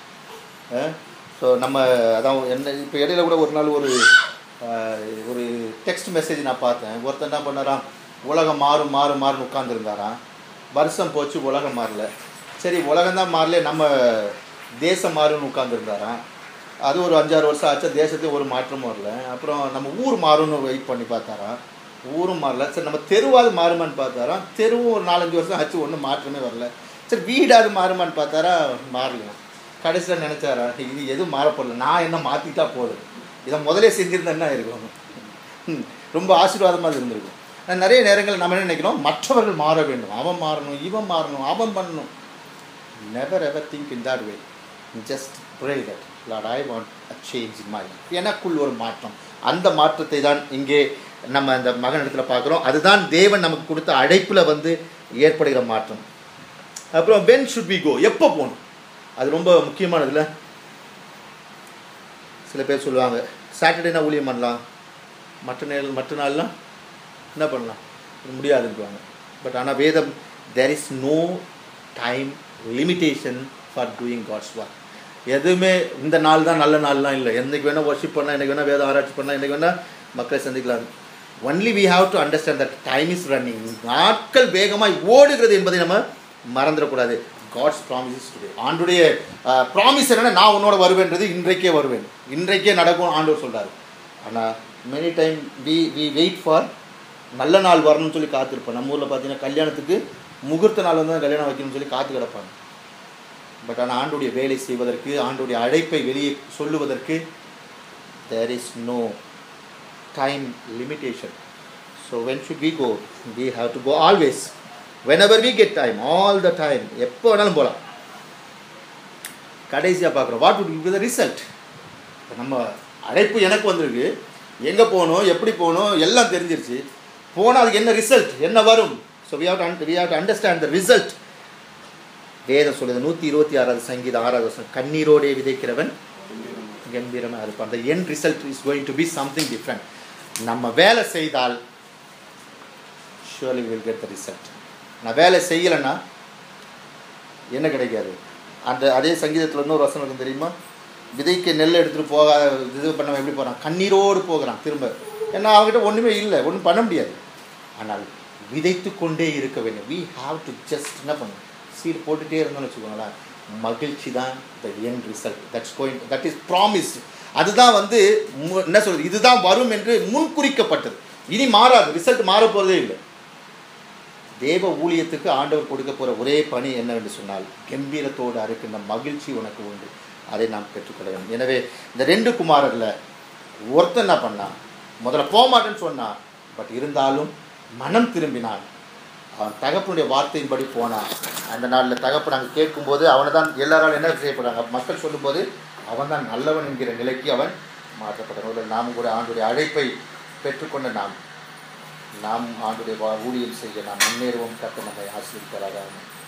so நம்ம அதான் என்ன இப்போ இடையில கூட ஒரு நாள் ஒரு அஹ், ஒரு டெக்ஸ்ட் மெசேஜ் நான் பார்த்தேன் ஒருத்தன் என்ன பண்ணாராம் உலகம் மாறும் மாறும் மாறும் உட்காந்துருந்தாராம் வருஷம் போச்சு உலகம் மாறல சரி உலகம் தான் மாறல நம்ம தேசம் மாறும்னு உட்காந்துருந்தாராம் அது ஒரு அஞ்சாறு வருஷம் ஆச்சு தேசத்துக்கு ஒரு மாற்றமும் வரல அப்புறம் நம்ம ஊர் மாறும்னு வெயிட் பண்ணி பார்த்தாராம் ஊரும் மாறல சரி நம்ம தெருவாது மாறுமான்னு பார்த்தாராம் தெருவும் ஒரு நாலஞ்சு வருஷம் ஆச்சு ஒன்றும் மாற்றமே வரல சரி வீடாது மாறுமான்னு பார்த்தாரா மாறலையாம் கடைசியில் நினச்சாரா இது எதுவும் மாறப்படல நான் என்ன மாற்றிட்டா போதும் இதை முதலே செஞ்சிருந்தா என்ன இருக்கும் ம், ரொம்ப ஆசீர்வாதமாக இருந்திருக்கும் ஆனா, நிறைய நேரங்கள் நம்ம என்ன நினைக்கிறோம் மற்றவர்கள் மாற வேண்டும் அவன் மாறணும் இவன் மாறணும் அவன் பண்ணணும் never ever think in that way just pray that Lord I want a change in my எனக்குள் ஒரு மாற்றம் அந்த மாற்றத்தை தான் இங்கே நம்ம அந்த மகன் இடத்துல பார்க்குறோம் அதுதான் தேவன் நமக்கு கொடுத்த அழைப்பில் வந்து ஏற்படுகிற மாற்றம் அப்புறம் வென் ஷுட் வி கோ எப்போ போகணும் அது ரொம்ப முக்கியமானதுல சில பேர் சொல்லுவாங்க சாட்டர்டேனா ஊழியம் பண்ணலாம் மற்ற நேரம் மற்ற நாள்லாம் என்ன பண்ணலாம் முடியாதுன்றாங்க பட் ஆனால் வேதம் there is no time limitation for doing God's work எதுவுமே இந்த நாள் தான் நல்ல நாள்லாம் இல்லை என்னைக்கு வேணால் ஒர்ஷிப் பண்ணலாம் என்னைக்கு வேணால் வேதம் ஆராய்ச்சி பண்ணலாம் என்னைக்கு வேணால் மக்களை சந்திக்கலாம் only we have to understand that time is running நாட்கள் வேகமாய் ஓடுகிறது என்பதை நம்ம மறந்துடக்கூடாது காட்ஸ் ப்ராமிசஸ் டுடே ஆண்டுடைய ப்ராமிஸ் என்னன்னா நான் உன்னோட வருவேன்றது இன்றைக்கே வருவேன் இன்றைக்கே நடக்கும் ஆண்டவர் சொல்றாரு ஆனால் many time we we wait for நல்ல நாள் வரணும்னு சொல்லி காத்திருப்போம் நம்ம ஊரில் பார்த்தீங்கன்னா கல்யாணத்துக்கு முகூர்த்த நாள் வந்து தான் கல்யாணம் வைக்கணும்னு சொல்லி காத்து கிடப்பாங்க பட் ஆனால் ஆண்டுடைய வேலை செய்வதற்கு ஆண்டுடைய அழைப்பை வெளியே சொல்லுவதற்கு there is no time limitation so when should we go we have to go always whenever we get time all the time எப்போ வேணாலும் போகலாம் கடைசியாக பார்க்குறோம் what would be the result நம்ம அழைப்பு எனக்கு வந்திருக்கு எங்கே போகணும் எப்படி போகணும் எல்லாம் தெரிஞ்சிருச்சு போனால் அதுக்கு என்ன ரிசல்ட் என்ன வரும் so we have to we have to understand the result வேதம் சொல்லுது நூற்றி இருபத்தி ஆறாவது சங்கீதம் ஆறாவது வருஷம் கண்ணீரோடே விதைக்கிறவன் கம்பீரமாக இருப்பான் அந்த end result is going to be something different நம்ம வேலை செய்தால் surely will get the result நான் வேலை செய்யலைன்னா என்ன கிடைக்காது அந்த அதே சங்கீதத்தில் இன்னொரு வசனம் இருக்கும் தெரியுமா விதைக்கு நெல் எடுத்துகிட்டு போகாத இது பண்ண எப்படி போகிறான் கண்ணீரோடு போகிறான் திரும்ப ஏன்னா அவங்ககிட்ட ஒன்றுமே இல்லை ஒன்றும் பண்ண முடியாது ஆனால் விதைத்து கொண்டே இருக்க வேண்டும் வி ஹாவ் டு ஜஸ்ட் என்ன பண்ணணும் சீடு போட்டுகிட்டே இருந்தோம்னு வச்சுக்கோங்களேன் மகிழ்ச்சி தான் the end result that's going that is promise அதுதான் வந்து மு- என்ன சொல்றது இதுதான் வரும் என்று முன்குறிக்கப்பட்டது இனி மாறாது ரிசல்ட் மாற போகிறதே இல்லை தேவ ஊழியத்துக்கு ஆண்டவர் கொடுக்க போகிற ஒரே பணி என்னவென்று சொன்னால் கம்பீரத்தோடு அறுக்கின்ற மகிழ்ச்சி உனக்கு உண்டு அதை நாம் பெற்றுக்கொள்ள வேண்டும் எனவே இந்த ரெண்டு குமாரரில் ஒருத்தன் என்ன பண்ணான் முதல்ல போக மாட்டேன்னு சொன்னான் பட் இருந்தாலும் மனம் திரும்பினான் அவன் தகப்பனுடைய வார்த்தையின்படி போனான் அந்த நாளில் தகப்பன் அங்கே கேட்கும்போது அவனை தான் எல்லாராலும் என்ன செய்யப்படுறாங்க மக்கள் சொல்லும்போது அவன் தான் நல்லவன் என்கிற நிலைக்கு அவன் மாற்றப்பட்டான் நாம் கூட ஆண்டுடைய அழைப்பை பெற்றுக்கொண்ட நாம் நாம் ஆண்டுடைய வா- ஊழியம் செய்ய நாம் முன்னேறுவோம் கத்த நம்மை ஆசிரியப்பாராக